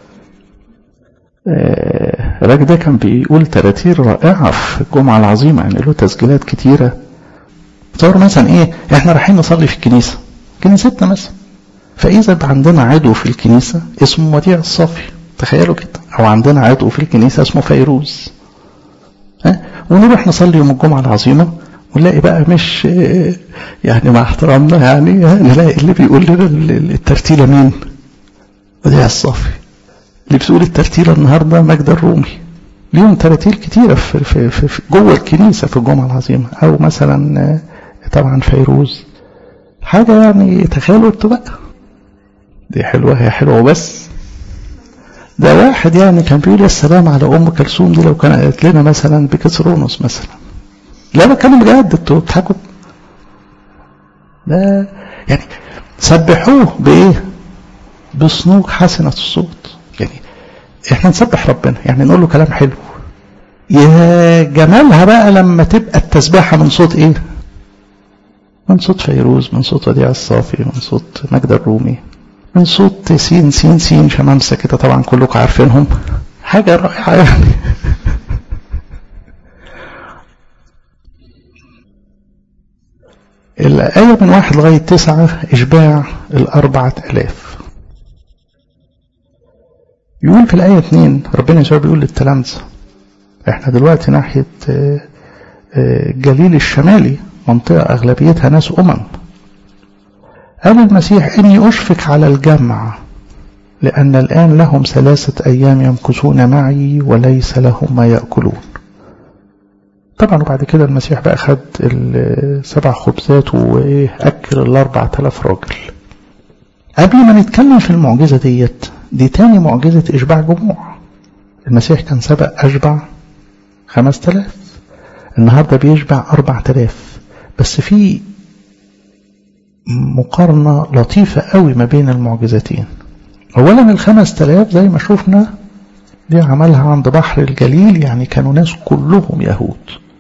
آه الراجل ده كان بيقول تراتير رائعة في الجمعة العظيمة يعني له تسجيلات كتيرة تصور مثلا ايه احنا رايحين نصلي في الكنيسة كنيستنا مثلا فإذا عندنا عضو في الكنيسة اسمه وديع الصافي تخيلوا كده أو عندنا عضو في الكنيسة اسمه فيروز ها ونروح نصلي يوم الجمعة العظيمة ونلاقي بقى مش يعني مع احترامنا يعني نلاقي اللي بيقول لنا الترتيلة مين؟ وديع الصافي اللي بتقول الترتيلة النهاردة مجد الرومي ليهم تراتيل كتيرة في, في, في, في جوه الكنيسة في الجمعة العظيمة أو مثلا طبعا فيروز حاجة يعني تخيلوا انتوا بقى دي حلوة هي حلوة وبس ده واحد يعني كان بيقول يا سلام على أم كلثوم دي لو كانت قالت لنا مثلا بكسرونس مثلا لا بتكلم بجد انتوا بتضحكوا ده يعني سبحوه بإيه؟ بصنوج حسنة الصوت يعني احنا نسبح ربنا يعني نقول له كلام حلو يا جمالها بقى لما تبقى التسبيحة من صوت ايه من صوت فيروز من صوت وديع الصافي من صوت مجد الرومي من صوت سين سين سين شمامسة كده طبعا كلكم عارفينهم حاجة رائعة يعني الآية من واحد لغاية تسعة إشباع الأربعة ألاف يقول في الآية اتنين ربنا يسوع بيقول للتلامذة احنا دلوقتي ناحية الجليل الشمالي منطقة أغلبيتها ناس أمم قال المسيح إني أشفق على الجمع لأن الآن لهم ثلاثة أيام يمكثون معي وليس لهم ما يأكلون طبعا وبعد كده المسيح بقى خد السبع خبزات وأكل الأربع تلاف راجل قبل ما نتكلم في المعجزة ديت دي تاني معجزة إشباع جموع المسيح كان سبق أشبع خمس تلاف النهاردة بيشبع أربع تلاف بس في مقارنة لطيفة قوي ما بين المعجزتين أولا الخمس تلاف زي ما شفنا دي عملها عند بحر الجليل يعني كانوا ناس كلهم يهود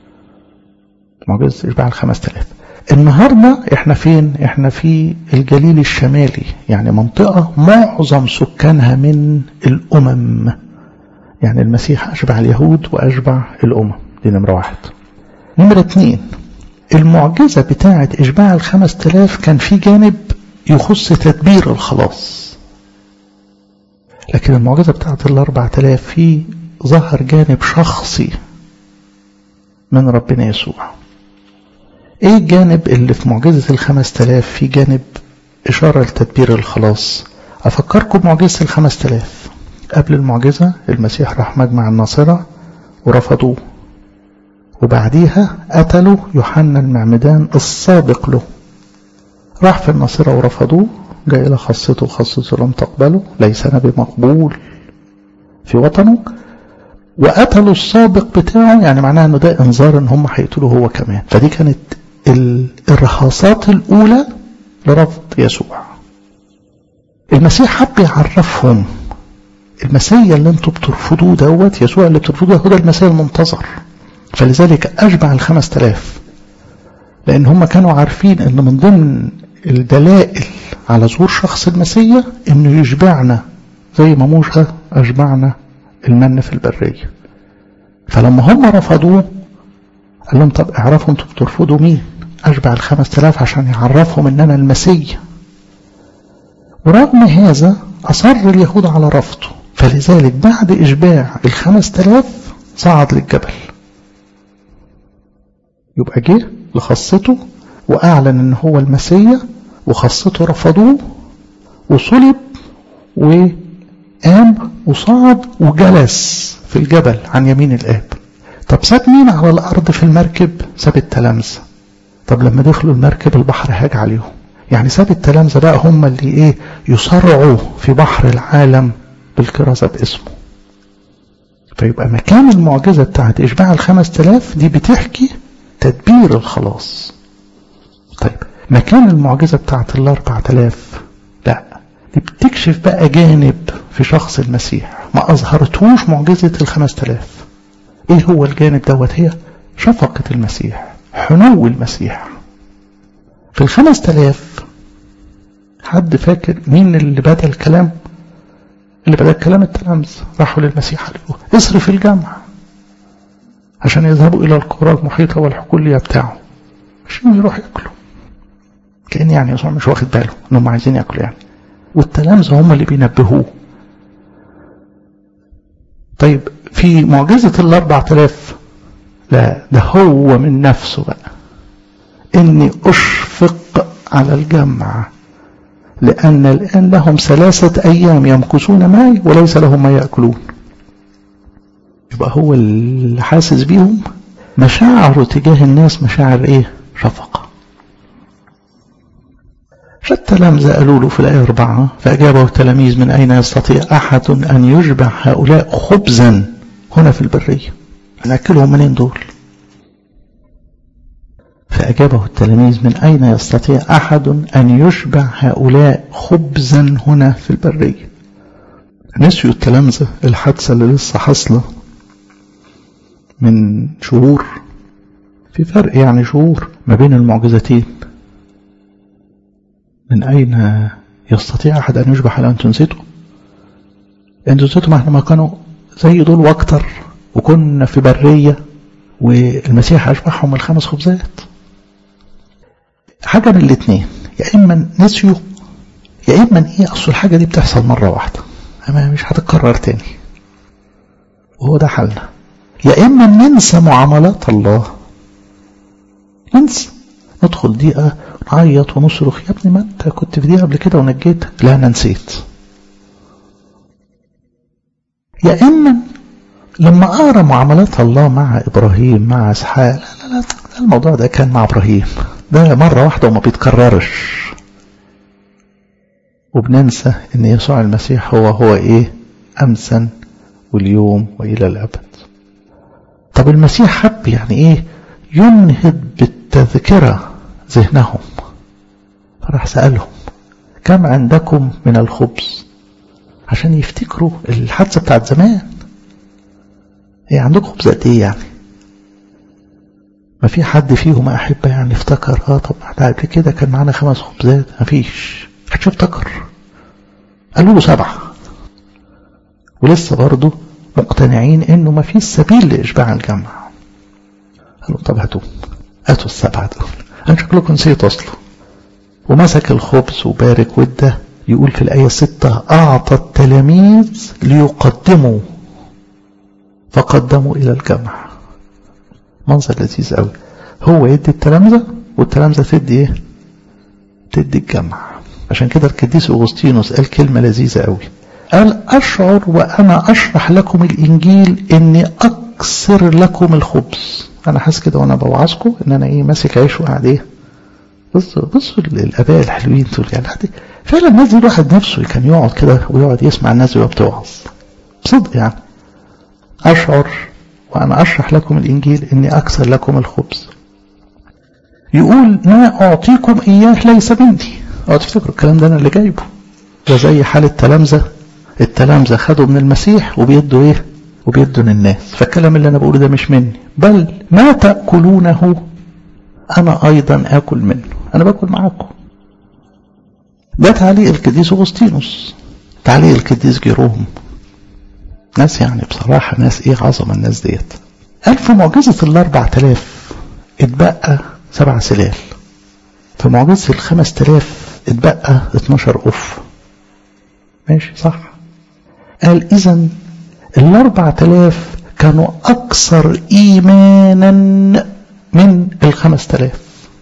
معجزة إشباع الخمس تلاف النهاردة احنا فين احنا في الجليل الشمالي يعني منطقة معظم سكانها من الأمم يعني المسيح أشبع اليهود وأشبع الأمم دي نمرة واحد نمرة اتنين المعجزة بتاعة إشباع الخمس تلاف كان في جانب يخص تدبير الخلاص لكن المعجزة بتاعت الأربع تلاف في ظهر جانب شخصي من ربنا يسوع ايه الجانب اللي في معجزة الخمس تلاف في جانب إشارة لتدبير الخلاص أفكركم معجزة الخمس تلاف قبل المعجزة المسيح راح مجمع الناصرة ورفضوه وبعديها قتلوا يوحنا المعمدان السابق له راح في الناصرة ورفضوه جاء إلى خاصته خاصته لم تقبله ليس نبي مقبول في وطنه وقتلوا السابق بتاعه يعني معناها انه ده انذار ان هم هيقتلوه هو كمان فدي كانت الرهاصات الاولى لرفض يسوع المسيح حب يعرفهم المسيا اللي انتوا بترفضوه دوت يسوع اللي بترفضوه هو ده المسيا المنتظر فلذلك اشبع الخمس تلاف لان هم كانوا عارفين ان من ضمن الدلائل على ظهور شخص المسيا انه يشبعنا زي ما موسى اشبعنا المن في البرية فلما هم رفضوه قال لهم طب اعرفوا انتوا بترفضوا مين اشبع الخمس تلاف عشان يعرفهم ان انا المسيح ورغم هذا اصر اليهود على رفضه فلذلك بعد اشباع الخمس تلاف صعد للجبل يبقى جه لخاصته واعلن ان هو المسيح وخاصته رفضوه وصلب وقام وصعد وجلس في الجبل عن يمين الآب طب ساب مين على الأرض في المركب ساب التلامذة طب لما دخلوا المركب البحر هاج عليهم يعني ساب التلامذة بقى هم اللي ايه يصرعوا في بحر العالم بالكرازة باسمه فيبقى مكان المعجزة بتاعت إشباع الخمس تلاف دي بتحكي تدبير الخلاص طيب مكان المعجزة بتاعت الأربع تلاف لا دي بتكشف بقى جانب في شخص المسيح ما أظهرتهوش معجزة الخمس تلاف إيه هو الجانب دوت هي شفقة المسيح حنو المسيح في الخمس تلاف حد فاكر مين اللي بدأ الكلام اللي بدأ الكلام التلامذة راحوا للمسيح قالوا اصرف الجمع عشان يذهبوا إلى القرى المحيطة والحقول بتاعه عشان يروح ياكلوا كأن يعني يسوع مش واخد باله انهم عايزين ياكلوا يعني والتلامذة هم اللي بينبهوه طيب في معجزة الأربع تلاف لا ده هو من نفسه بقى إني أشفق على الجمع لأن الآن لهم ثلاثة أيام يمكثون معي وليس لهم ما يأكلون يبقى هو اللي حاسس بيهم مشاعره تجاه الناس مشاعر إيه شفقة فالتلامذة قالوا له في الآية أربعة فأجابه التلاميذ من أين يستطيع أحد أن يشبع هؤلاء خبزا هنا في البرية نأكلهم منين دول فأجابه التلاميذ من أين يستطيع أحد أن يشبع هؤلاء خبزا هنا في البرية نسيوا التلامذة الحادثة اللي لسه حاصلة من شهور في فرق يعني شهور ما بين المعجزتين من أين يستطيع أحد أن يشبع هل أنتم نسيتوا أنتم نسيتوا ما احنا ما كانوا زي دول واكتر وكنا في برية والمسيح أشبعهم الخمس خبزات حاجة من الاثنين يا إما نسيوا يا إما إيه أصل الحاجة دي بتحصل مرة واحدة أما مش هتتكرر تاني وهو ده حلنا يا إما ننسى معاملات الله ننسى ندخل دقيقة نعيط ونصرخ يا ابني ما انت كنت في دي قبل كده ونجيتك لا انا نسيت يا اما لما اقرا معاملات الله مع ابراهيم مع اسحاق لا لا لا الموضوع ده كان مع ابراهيم ده مره واحده وما بيتكررش وبننسى ان يسوع المسيح هو هو ايه امسا واليوم والى الابد طب المسيح حب يعني ايه ينهض بالتذكره ذهنهم فراح سألهم كم عندكم من الخبز عشان يفتكروا الحادثة بتاعت زمان هي عندكم خبز قد ايه يعني ما في حد فيهم أحبة يعني افتكر اه طب احنا قبل كده كان معانا خمس خبزات ما فيش محدش افتكر قالوا له سبعة ولسه برضه مقتنعين انه ما فيش سبيل لإشباع الجمع قالوا طب هاتوا هاتوا السبعة دول أنا شكلكم نسيت أصله ومسك الخبز وبارك وده يقول في الآية ستة أعطى التلاميذ ليقدموا فقدموا إلى الجمع منظر لذيذ قوي هو يدي التلامذة والتلامذة تدي ايه تدي الجمع عشان كده القديس أغسطينوس قال كلمة لذيذة قوي قال أشعر وأنا أشرح لكم الإنجيل إني أكسر لكم الخبز أنا حاسس كده وأنا بوعظكم إن أنا إيه ماسك عيش وقاعد إيه بصوا بصوا الآباء الحلوين دول يعني فعلا الناس دي الواحد نفسه كان يقعد كده ويقعد يسمع الناس وهي بتوعظ صدق يعني أشعر وأنا أشرح لكم الإنجيل إني أكسر لكم الخبز يقول ما أعطيكم إياه ليس مني أو تفتكروا الكلام ده أنا اللي جايبه ده زي حال التلامذة التلامذة خدوا من المسيح وبيدوا إيه وبيدوا للناس فالكلام اللي أنا بقوله ده مش مني بل ما تأكلونه أنا أيضا آكل منه أنا باكل معاكم ده تعليق القديس أغسطينوس تعليق القديس جيروم ناس يعني بصراحة ناس ايه عظمة الناس ديت قال في معجزة الاربع تلاف اتبقى سبع سلال في معجزة الخمس تلاف اتبقى اتناشر أف ماشي صح قال إذا الاربع تلاف كانوا أكثر إيمانا من الخمس تلاف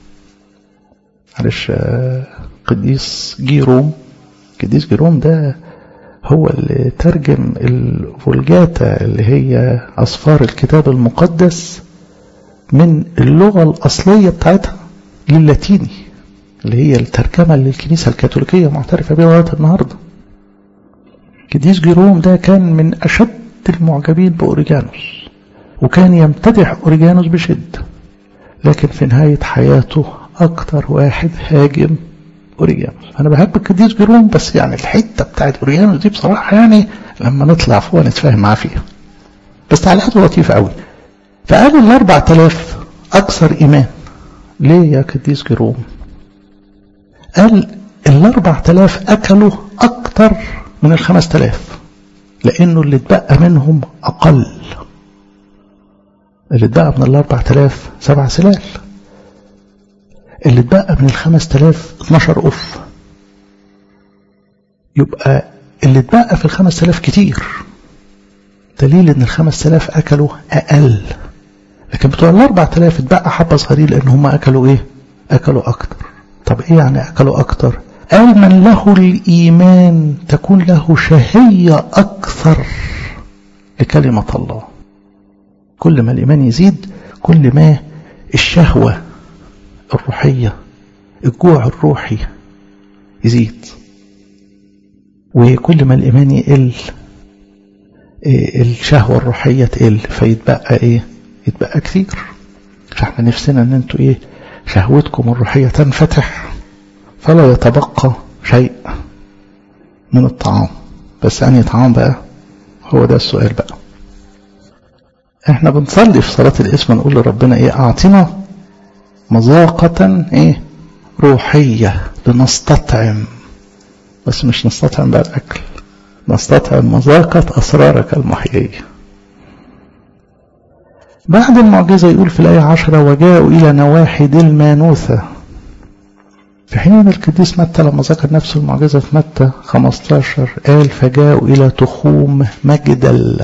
معلش قديس جيروم قديس جيروم ده هو اللي ترجم الفولجاتا اللي هي أصفار الكتاب المقدس من اللغة الأصلية بتاعتها للاتيني اللي هي الترجمة اللي الكنيسة الكاثوليكية معترفة بها لغاية النهاردة قديس جيروم ده كان من أشد المعجبين بأوريجانوس وكان يمتدح أوريجانوس بشدة لكن في نهاية حياته أكتر واحد هاجم أوريجانوس أنا بحب القديس جيروم بس يعني الحتة بتاعت أوريجانوس دي بصراحة يعني لما نطلع فوق نتفاهم معاه فيها بس تعليقاته لطيفة قوي فقال الأربع تلاف أكثر إيمان ليه يا قديس جيروم قال الأربع تلاف أكلوا أكتر من الخمس تلاف لأنه اللي اتبقى منهم أقل اللي اتبقى من الأربع تلاف سبع سلال اللي اتبقى من الخمس تلاف 12 أف يبقى اللي اتبقى في الخمس تلاف كتير دليل ان الخمس تلاف اكلوا اقل لكن بتوع الاربع تلاف اتبقى حبة صغيرين لان هم اكلوا ايه اكلوا اكتر طب ايه يعني اكلوا اكتر قال من له الايمان تكون له شهية اكثر لكلمة الله كل ما الايمان يزيد كل ما الشهوة الروحية الجوع الروحي يزيد وكل ما الإيمان يقل الشهوة الروحية تقل فيتبقى إيه يتبقى كثير فاحنا نفسنا ان انتوا ايه شهوتكم الروحية تنفتح فلا يتبقى شيء من الطعام بس أنهي طعام بقى هو ده السؤال بقى احنا بنصلي في صلاة الاسم نقول لربنا ايه اعطنا مذاقة ايه روحية لنستطعم بس مش نستطعم بقى الأكل نستطعم مذاقة أسرارك المحيية بعد المعجزة يقول في الآية عشرة وجاءوا إلى نواحي المانوثة في حين أن القديس متى لما ذكر نفس المعجزة في متى 15 قال فجاءوا إلى تخوم مجدل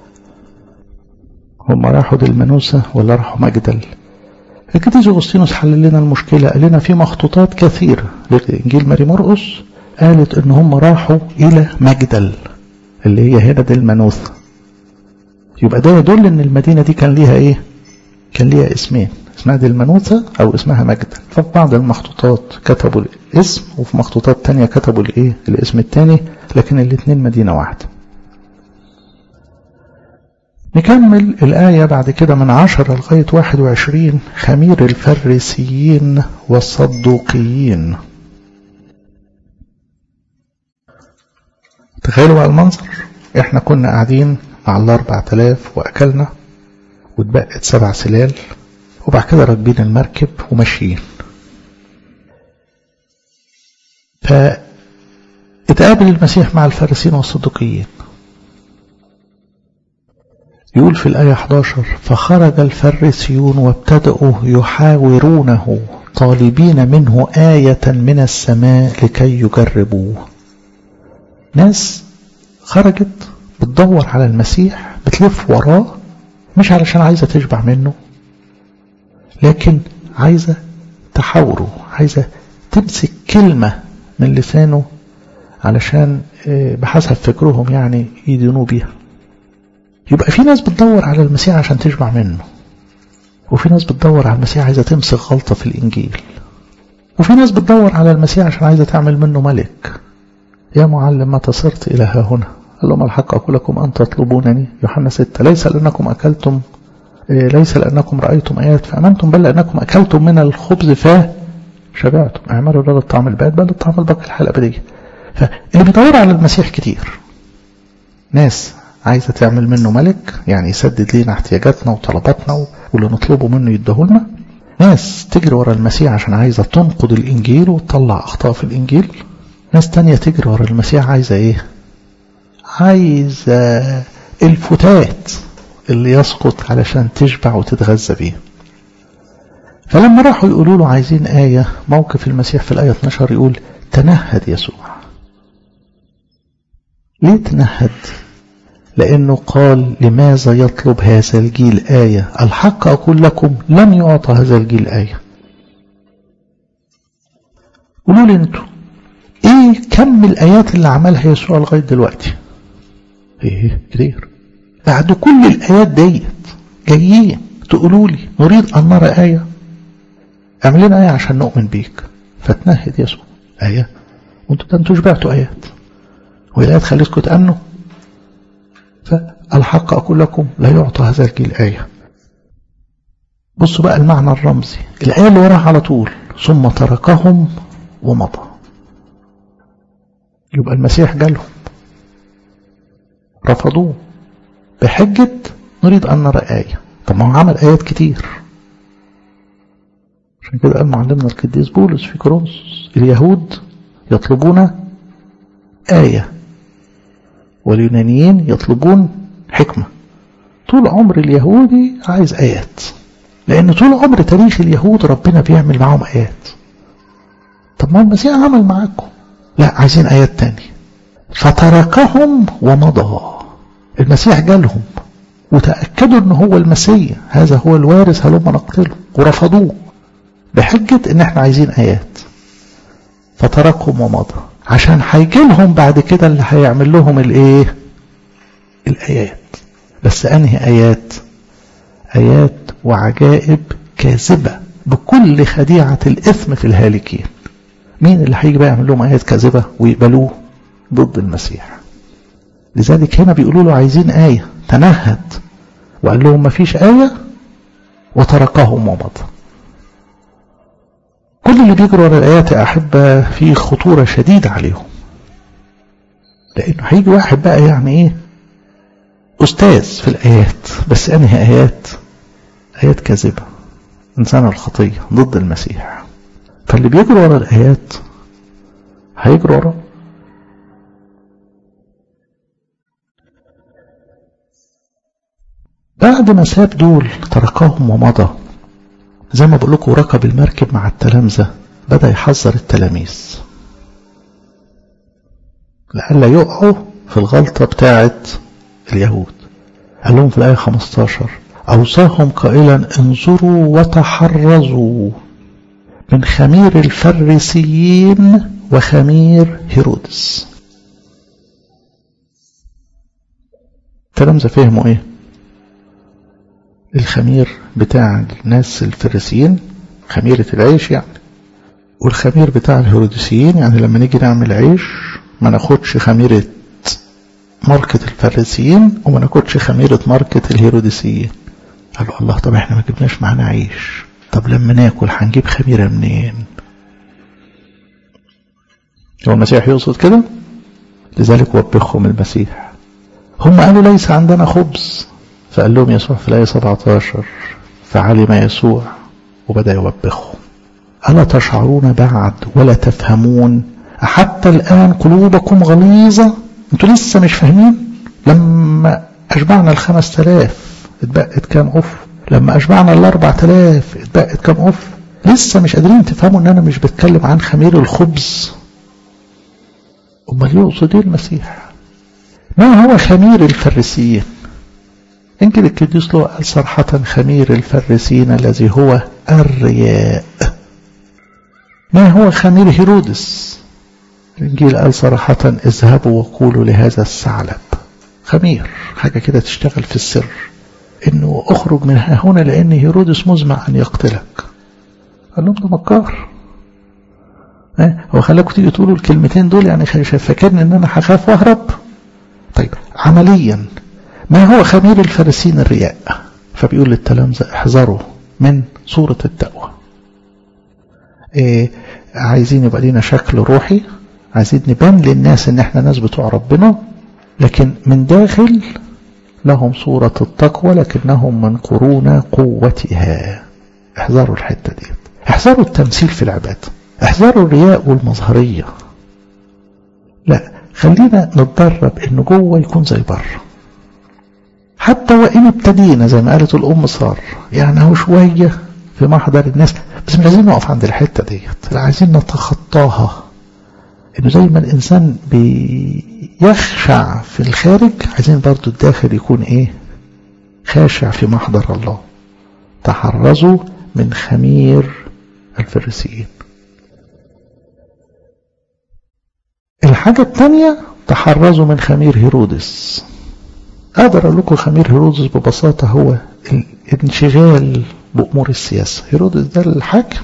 هم راحوا دلمنوسة ولا راحوا مجدل القديس أغسطينوس حل لنا المشكلة قال لنا في مخطوطات كثيرة لإنجيل ماري مرقس قالت إن هم راحوا إلى مجدل اللي هي هنا دلمنوثة يبقى ده يدل إن المدينة دي كان ليها إيه؟ كان ليها اسمين اسمها دلمنوثة أو اسمها مجدل ففي بعض المخطوطات كتبوا الاسم وفي مخطوطات تانية كتبوا الإيه؟ الاسم التاني لكن الاتنين مدينة واحدة نكمل الآية بعد كده من عشرة لغاية واحد وعشرين خمير الفريسيين والصدوقيين تخيلوا بقى المنظر احنا كنا قاعدين مع الاربع تلاف واكلنا واتبقت سبع سلال وبعد كده راكبين المركب وماشيين فاتقابل المسيح مع الفارسيين والصدوقيين يقول في الآية 11 فخرج الفريسيون وابتدأوا يحاورونه طالبين منه آية من السماء لكي يجربوه ناس خرجت بتدور على المسيح بتلف وراه مش علشان عايزة تشبع منه لكن عايزة تحاوره عايزة تمسك كلمة من لسانه علشان بحسب فكرهم يعني يدينوا بيها يبقى في ناس بتدور على المسيح عشان تشبع منه وفي ناس بتدور على المسيح عايزة تمسك غلطة في الإنجيل وفي ناس بتدور على المسيح عشان عايزة تعمل منه ملك يا معلم متى صرت إلى ها هنا قال لهم الحق أقول لكم أن تطلبونني يوحنا 6 ليس لأنكم أكلتم ليس لأنكم رأيتم آيات فأمنتم بل لأنكم أكلتم من الخبز فشبعتم اعملوا لا للطعام الباد بل للطعام الباقي الحلقة الأبدية فاللي بيدور على المسيح كتير ناس عايزة تعمل منه ملك يعني يسدد لينا احتياجاتنا وطلباتنا واللي نطلبه منه يديهولنا ناس تجري ورا المسيح عشان عايزة تنقض الإنجيل وتطلع أخطاء في الإنجيل ناس تانية تجري ورا المسيح عايزة إيه عايزة الفتات اللي يسقط علشان تشبع وتتغذى بيه فلما راحوا يقولوا له عايزين آية موقف المسيح في الآية 12 يقول تنهد يسوع ليه تنهد لأنه قال لماذا يطلب هذا الجيل آية الحق أقول لكم لم يعطى هذا الجيل آية قولوا لي انتوا ايه كم الآيات اللي عملها يسوع لغاية دلوقتي ايه كتير بعد كل الآيات ديت جايين تقولوا لي نريد أن نرى آية اعمل لنا آية عشان نؤمن بيك فتنهد يسوع آية وانتوا ده انتوا شبعتوا آيات والآيات خليتكم تأمنوا فالحق أقول لكم لا يعطى هذا الجيل آية بصوا بقى المعنى الرمزي الآية اللي وراها على طول ثم تركهم ومضى يبقى المسيح جالهم رفضوه بحجة نريد أن نرى آية طب ما هو عمل آيات كتير عشان كده قال معلمنا القديس بولس في كورنثوس اليهود يطلبون آية واليونانيين يطلبون حكمة طول عمر اليهودي عايز آيات لأن طول عمر تاريخ اليهود ربنا بيعمل معاهم آيات طب ما المسيح عمل معاكم لا عايزين آيات تانية فتركهم ومضى المسيح جالهم وتأكدوا ان هو المسيح هذا هو الوارث هلما نقتله ورفضوه بحجة ان احنا عايزين آيات فتركهم ومضى عشان هيجي لهم بعد كده اللي هيعمل لهم الايه الايات بس انهي ايات ايات وعجائب كاذبة بكل خديعة الاثم في الهالكين مين اللي هيجي بقى يعمل لهم ايات كاذبة ويقبلوه ضد المسيح لذلك هنا بيقولوا له عايزين آية تنهد وقال لهم ما فيش آية وتركهم ومضى كل اللي بيجروا ورا الآيات يا أحبة في خطورة شديدة عليهم لأنه هيجي واحد بقى يعني إيه أستاذ في الآيات بس أنهي آيات آيات كاذبة إنسان الخطية ضد المسيح فاللي بيجروا ورا الآيات هيجروا ورا بعد ما ساب دول تركهم ومضى زي ما بقول لكم ركب المركب مع التلامذة بدأ يحذر التلاميذ لألا يقعوا في الغلطة بتاعة اليهود قال لهم في الآية 15 أوصاهم قائلا انظروا وتحرزوا من خمير الفريسيين وخمير هيرودس التلامذة فهموا ايه الخمير بتاع الناس الفريسيين خميرة العيش يعني والخمير بتاع الهيروديسيين يعني لما نيجي نعمل عيش ما ناخدش خميرة ماركة الفريسيين وما ناخدش خميرة ماركة الهيروديسيين قالوا الله طب احنا ما جبناش معانا عيش طب لما ناكل هنجيب خميرة منين هو المسيح يقصد كده لذلك وبخهم المسيح هم قالوا ليس عندنا خبز فقال لهم يسوع في الآية 17 فعلم يسوع وبدأ يوبخهم ألا تشعرون بعد ولا تفهمون حتى الآن قلوبكم غليظة انتوا لسه مش فاهمين لما أشبعنا الخمس تلاف اتبقت كام أف لما أشبعنا الأربع تلاف اتبقت كام أف لسه مش قادرين تفهموا ان انا مش بتكلم عن خمير الخبز امال يقصد ايه المسيح ما هو خمير الفريسيين انجيل القديس له قال صراحة خمير الفريسيين الذي هو الرياء ما هو خمير هيرودس الانجيل قال صراحة اذهبوا وقولوا لهذا الثعلب خمير حاجة كده تشتغل في السر انه اخرج من ها هنا لان هيرودس مزمع ان يقتلك قال لهم ده مكار اه هو خلاكم تيجي تقولوا الكلمتين دول يعني فاكرني ان انا هخاف واهرب طيب عمليا ما هو خمير الفارسين الرياء فبيقول للتلامذة احذروا من صورة التقوى إيه عايزين يبقى لنا شكل روحي عايزين نبان للناس ان احنا ناس بتوع ربنا لكن من داخل لهم صورة التقوى لكنهم منقرون قوتها احذروا الحتة دي احذروا التمثيل في العبادة احذروا الرياء والمظهرية لا خلينا نتدرب ان جوه يكون زي بره حتى وان ابتدينا زي ما قالت الام صار يعني هو شوية في محضر الناس بس مش عايزين نقف عند الحتة ديت لا عايزين نتخطاها انه زي ما الانسان بيخشع في الخارج عايزين برضو الداخل يكون ايه خاشع في محضر الله تحرزوا من خمير الفريسيين الحاجة الثانية تحرزوا من خمير هيرودس أقدر أقول لكم خمير هيرودس ببساطة هو الانشغال بأمور السياسة هيرودس ده الحاكم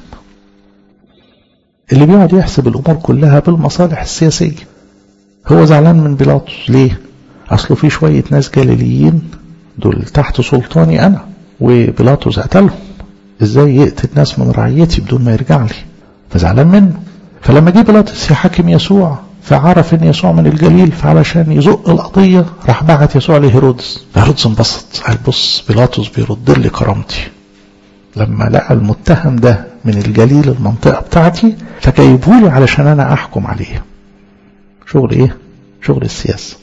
اللي بيقعد يحسب الأمور كلها بالمصالح السياسية هو زعلان من بيلاطس ليه؟ أصله في شوية ناس جليليين دول تحت سلطاني أنا وبيلاطس قتلهم إزاي يقتل ناس من رعيتي بدون ما يرجع لي فزعلان منه فلما جه بيلاطس يحاكم يسوع فعرف ان يسوع من الجليل فعلشان يزق القضية راح بعت يسوع لهيرودس فهيرودس انبسط قال بص بيلاطس بيرد لي كرامتي لما لقى المتهم ده من الجليل المنطقة بتاعتي فجايبهولي علشان انا احكم عليه شغل ايه شغل السياسة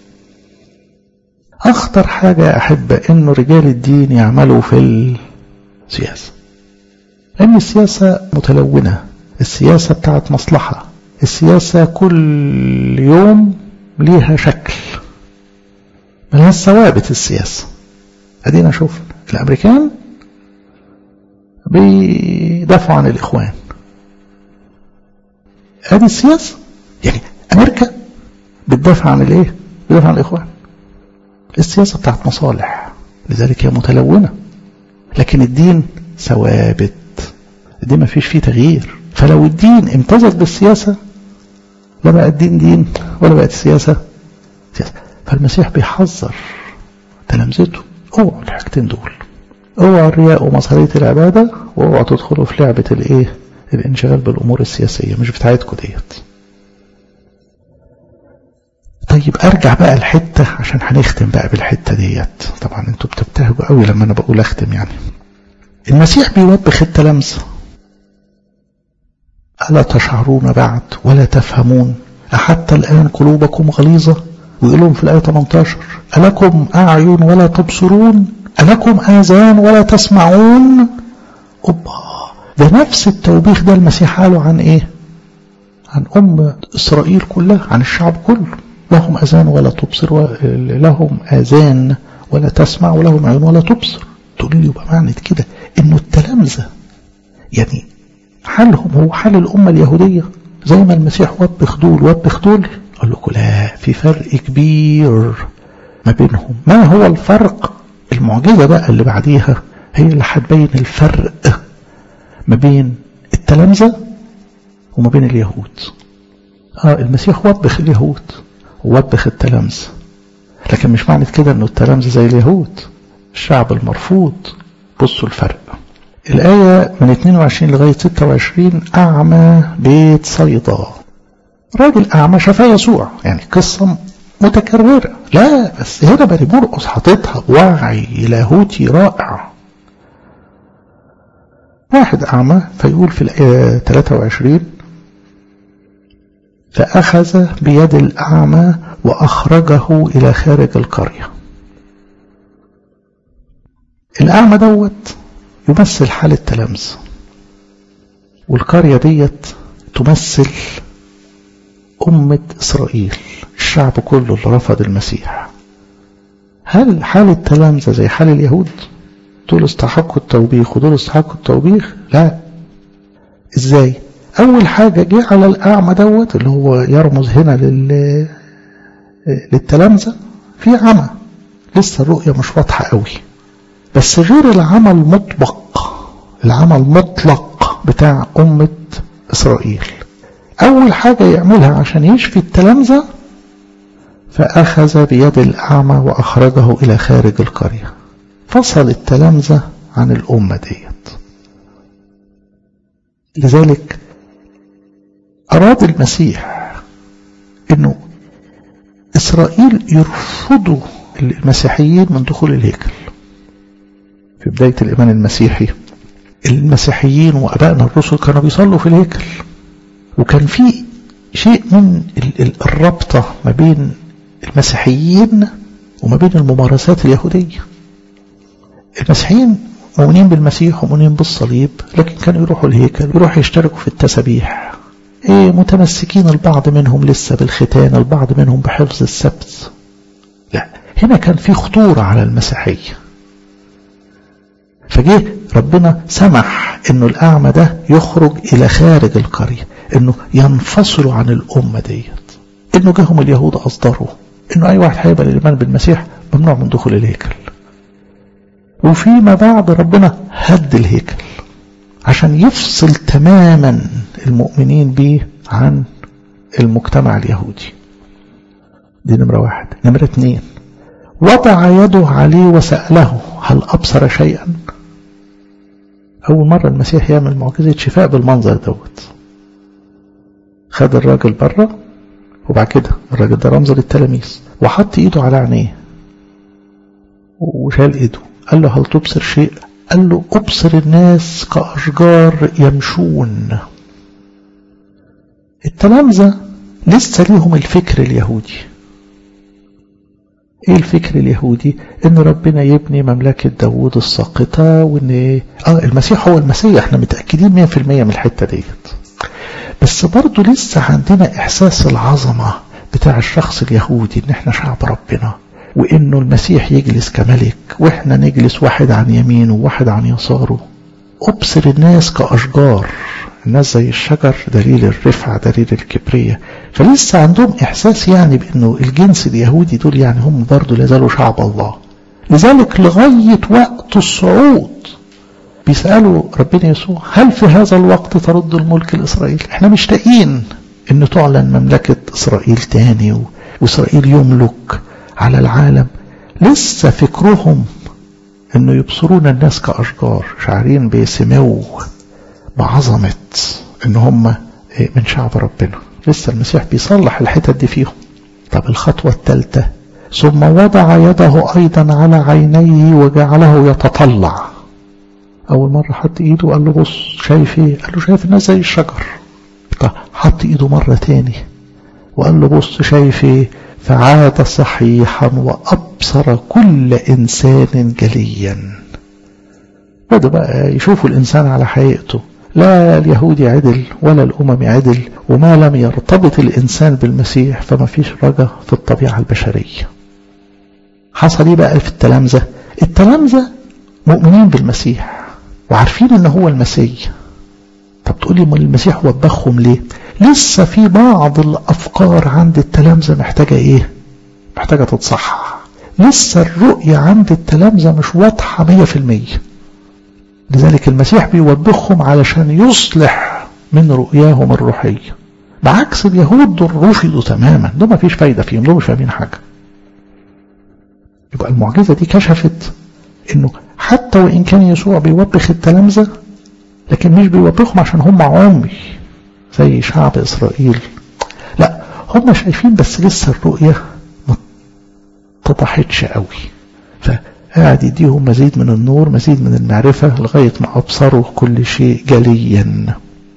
اخطر حاجة يا احبة انه رجال الدين يعملوا في السياسة ان السياسة متلونة السياسة بتاعت مصلحة السياسة كل يوم ليها شكل ملهاش ثوابت السياسة ادينا شوفنا الامريكان بيدافعوا عن الاخوان ادي السياسة يعني امريكا بتدافع عن الايه بتدافع عن الاخوان السياسة بتاعت مصالح لذلك هي متلونة لكن الدين ثوابت الدين ما فيش فيه تغيير فلو الدين امتزج بالسياسة لا بقى الدين دين ولا بقت السياسة سياسة فالمسيح بيحذر تلامذته اوعوا الحاجتين دول اوعوا الرياء ومظهرية العبادة واوعوا تدخلوا في لعبة الايه الانشغال بالامور السياسية مش بتاعتكم ديت طيب ارجع بقى الحتة عشان هنختم بقى بالحتة ديت طبعا انتوا بتبتهجوا قوي لما انا بقول اختم يعني المسيح بيوبخ التلامذة ألا تشعرون بعد ولا تفهمون أحتى الآن قلوبكم غليظة ويقول لهم في الآية 18 ألكم أعين ولا تبصرون ألكم آذان ولا تسمعون أوبا ده نفس التوبيخ ده المسيح قاله عن إيه عن أم إسرائيل كلها عن الشعب كله لهم أذان ولا تبصر لهم آذان ولا تسمع ولهم عيون ولا تبصر تقول لي يبقى معنى كده إنه التلامذة يعني حالهم هو حال الأمة اليهودية زي ما المسيح وبخ دول وبخ دول أقول لكم لا في فرق كبير ما بينهم ما هو الفرق المعجزة بقى اللي بعديها هي اللي هتبين الفرق ما بين التلامذة وما بين اليهود اه المسيح وبخ اليهود ووبخ التلامذة لكن مش معنى كده انه التلامذة زي اليهود الشعب المرفوض بصوا الفرق الآية من 22 لغاية 26 أعمى بيت صيدا راجل أعمى شافاه يسوع يعني قصة متكررة لا بس هنا بني مرقص حاططها بوعي لاهوتي رائع واحد أعمى فيقول في الآية 23 فأخذ بيد الأعمى وأخرجه إلى خارج القرية الأعمى دوت يمثل حال التلامذة والقرية ديت تمثل أمة إسرائيل الشعب كله اللي رفض المسيح هل حال التلامذة زي حال اليهود دول استحقوا التوبيخ ودول استحقوا التوبيخ لا ازاي اول حاجة جه على الاعمى دوت اللي هو يرمز هنا لل للتلامذة في عمى لسه الرؤية مش واضحة قوي بس غير العمى المطبق العمى المطلق بتاع أمة إسرائيل أول حاجة يعملها عشان يشفي التلامذة فأخذ بيد الأعمى وأخرجه إلى خارج القرية فصل التلامذة عن الأمة ديت لذلك أراد المسيح أنه إسرائيل يرفضوا المسيحيين من دخول الهيكل في بداية الإيمان المسيحي المسيحيين وأبائنا الرسل كانوا بيصلوا في الهيكل وكان في شيء من الرابطة ما بين المسيحيين وما بين الممارسات اليهودية المسيحيين مؤمنين بالمسيح ومؤمنين بالصليب لكن كانوا يروحوا الهيكل يروحوا يشتركوا في التسابيح إيه متمسكين البعض منهم لسه بالختان البعض منهم بحفظ السبت لا هنا كان في خطورة على المسيحية فجه ربنا سمح انه الاعمى ده يخرج الى خارج القرية انه ينفصلوا عن الامة ديت انه جاهم اليهود اصدروا انه اي واحد هيبقى الايمان بالمسيح ممنوع من دخول الهيكل وفيما بعد ربنا هد الهيكل عشان يفصل تماما المؤمنين به عن المجتمع اليهودي دي نمرة واحد نمرة اتنين وضع يده عليه وسأله هل أبصر شيئا أول مرة المسيح يعمل معجزة شفاء بالمنظر دوت خد الراجل بره وبعد كده الراجل ده رمز للتلاميذ وحط ايده على عينيه وشال ايده قال له هل تبصر شيء قال له أبصر الناس كأشجار يمشون التلامذة لسه ليهم الفكر اليهودي ايه الفكر اليهودي ان ربنا يبني مملكة داوود الساقطة وان اه المسيح هو المسيح احنا متأكدين 100% من الحتة ديت بس برضه لسه عندنا احساس العظمة بتاع الشخص اليهودي ان احنا شعب ربنا وانه المسيح يجلس كملك واحنا نجلس واحد عن يمينه وواحد عن يساره ابصر الناس كاشجار الناس زي الشجر دليل الرفعة دليل الكبرية فلسه عندهم إحساس يعني بأنه الجنس اليهودي دول يعني هم برضو لازالوا شعب الله لذلك لغاية وقت الصعود بيسألوا ربنا يسوع هل في هذا الوقت ترد الملك لإسرائيل احنا مشتاقين ان تعلن مملكة إسرائيل تاني وإسرائيل يملك على العالم لسه فكرهم انه يبصرون الناس كأشجار شعرين بسمو بعظمة ان هم من شعب ربنا لسه المسيح بيصلح الحتت دي فيهم طب الخطوة الثالثة ثم وضع يده أيضا على عينيه وجعله يتطلع أول مرة حط إيده قال له بص شايف إيه قال له شايف الناس زي الشجر طب حط إيده مرة تاني وقال له بص شايف إيه فعاد صحيحا وأبصر كل إنسان جليا بدأ بقى يشوفوا الإنسان على حقيقته لا اليهودي عدل ولا الأمم عدل وما لم يرتبط الإنسان بالمسيح فما فيش رجا في الطبيعة البشرية حصل ايه بقى في التلامذة التلامذة مؤمنين بالمسيح وعارفين ان هو المسيح طب تقولي ما المسيح وبخهم ليه لسه في بعض الافكار عند التلامذة محتاجة ايه محتاجة تتصحح لسه الرؤية عند التلامذة مش واضحة مية في المية لذلك المسيح بيوبخهم علشان يصلح من رؤياهم الروحية بعكس اليهود دول رفضوا تماما دول ما فيش فايدة فيهم دول مش فاهمين حاجة يبقى المعجزة دي كشفت انه حتى وان كان يسوع بيوبخ التلامذة لكن مش بيوبخهم عشان هم عمي زي شعب اسرائيل لا هم شايفين بس لسه الرؤية ما اتضحتش قوي فقاعد يديهم مزيد من النور مزيد من المعرفة لغاية ما أبصروا كل شيء جليا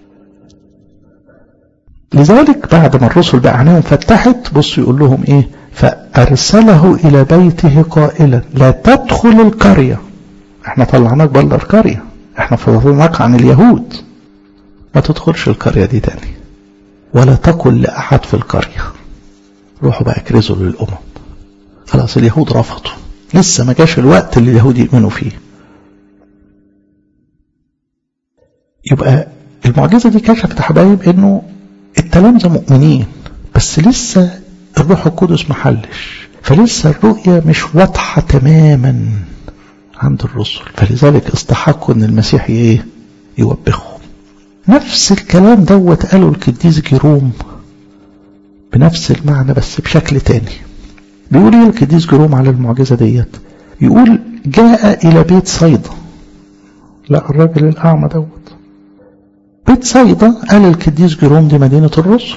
لذلك بعد ما الرسل بقى عينيهم فتحت بصوا يقول لهم ايه فأرسله إلى بيته قائلا لا تدخل القرية احنا طلعناك بره القرية احنا فضلناك عن اليهود ما تدخلش القرية دي تاني ولا تقل لأحد في القرية روحوا بقى اكرزوا للأمم خلاص اليهود رفضوا لسه ما جاش الوقت اللي اليهود يؤمنوا فيه يبقى المعجزة دي كشفت يا حبايب انه التلامذة مؤمنين بس لسه الروح القدس محلش فلسه الرؤية مش واضحة تماما عند الرسل فلذلك استحقوا ان المسيح ايه يوبخهم نفس الكلام دوت قاله القديس جيروم بنفس المعنى بس بشكل تاني بيقول ايه القديس جيروم على المعجزة ديت يقول جاء الى بيت صيدا لا الراجل الاعمى دوت بيت صيدا قال القديس جيروم دي مدينة الرسل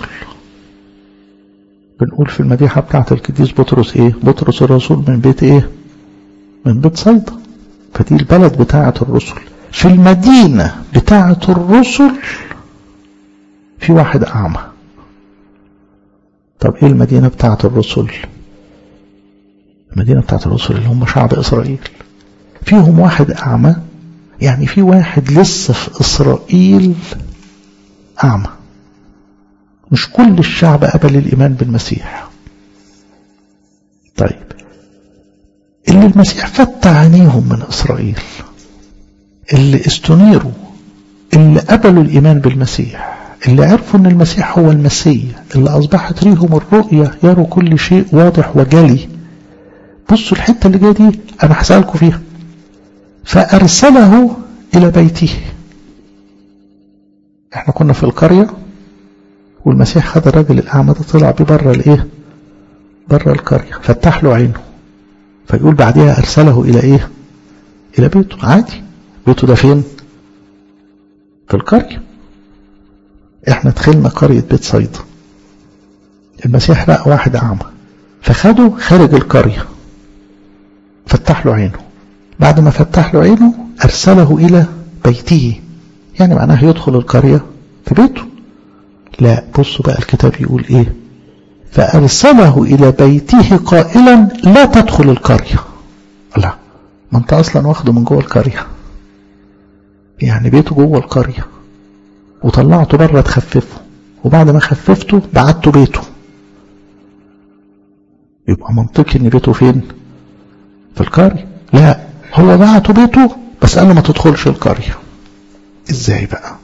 بنقول في المديحة بتاعت القديس بطرس ايه بطرس الرسول من بيت ايه من بيت صيدا فدي البلد بتاعة الرسل في المدينة بتاعة الرسل في واحد أعمى طب ايه المدينة بتاعة الرسل المدينة بتاعة الرسل اللي هم شعب إسرائيل فيهم واحد أعمى يعني في واحد لسه في إسرائيل أعمى مش كل الشعب قبل الإيمان بالمسيح طيب اللي المسيح فتح عينيهم من إسرائيل اللي استنيروا اللي قبلوا الإيمان بالمسيح اللي عرفوا أن المسيح هو المسيح اللي أصبحت ليهم الرؤية يروا كل شيء واضح وجلي بصوا الحتة اللي جاية دي أنا هسألكم فيها فأرسله إلى بيته احنا كنا في القرية والمسيح خد الراجل الأعمى ده طلع بيه بره الإيه؟ بره القرية فتح له عينه فيقول بعدها أرسله إلى إيه؟ إلى بيته عادي بيته ده فين؟ في القرية احنا دخلنا قرية بيت صيدا المسيح لقى واحد أعمى فخده خارج القرية فتح له عينه بعد ما فتح له عينه أرسله إلى بيته يعني معناه يدخل القرية في بيته لا بصوا بقى الكتاب يقول إيه فأرسله إلى بيته قائلا لا تدخل القرية لا ما أنت أصلا واخده من جوه القرية يعني بيته جوه القرية وطلعته بره تخففه وبعد ما خففته بعته بيته يبقى منطقي ان بيته فين في القرية لا هو بعته بيته بس قال له ما تدخلش القرية ازاي بقى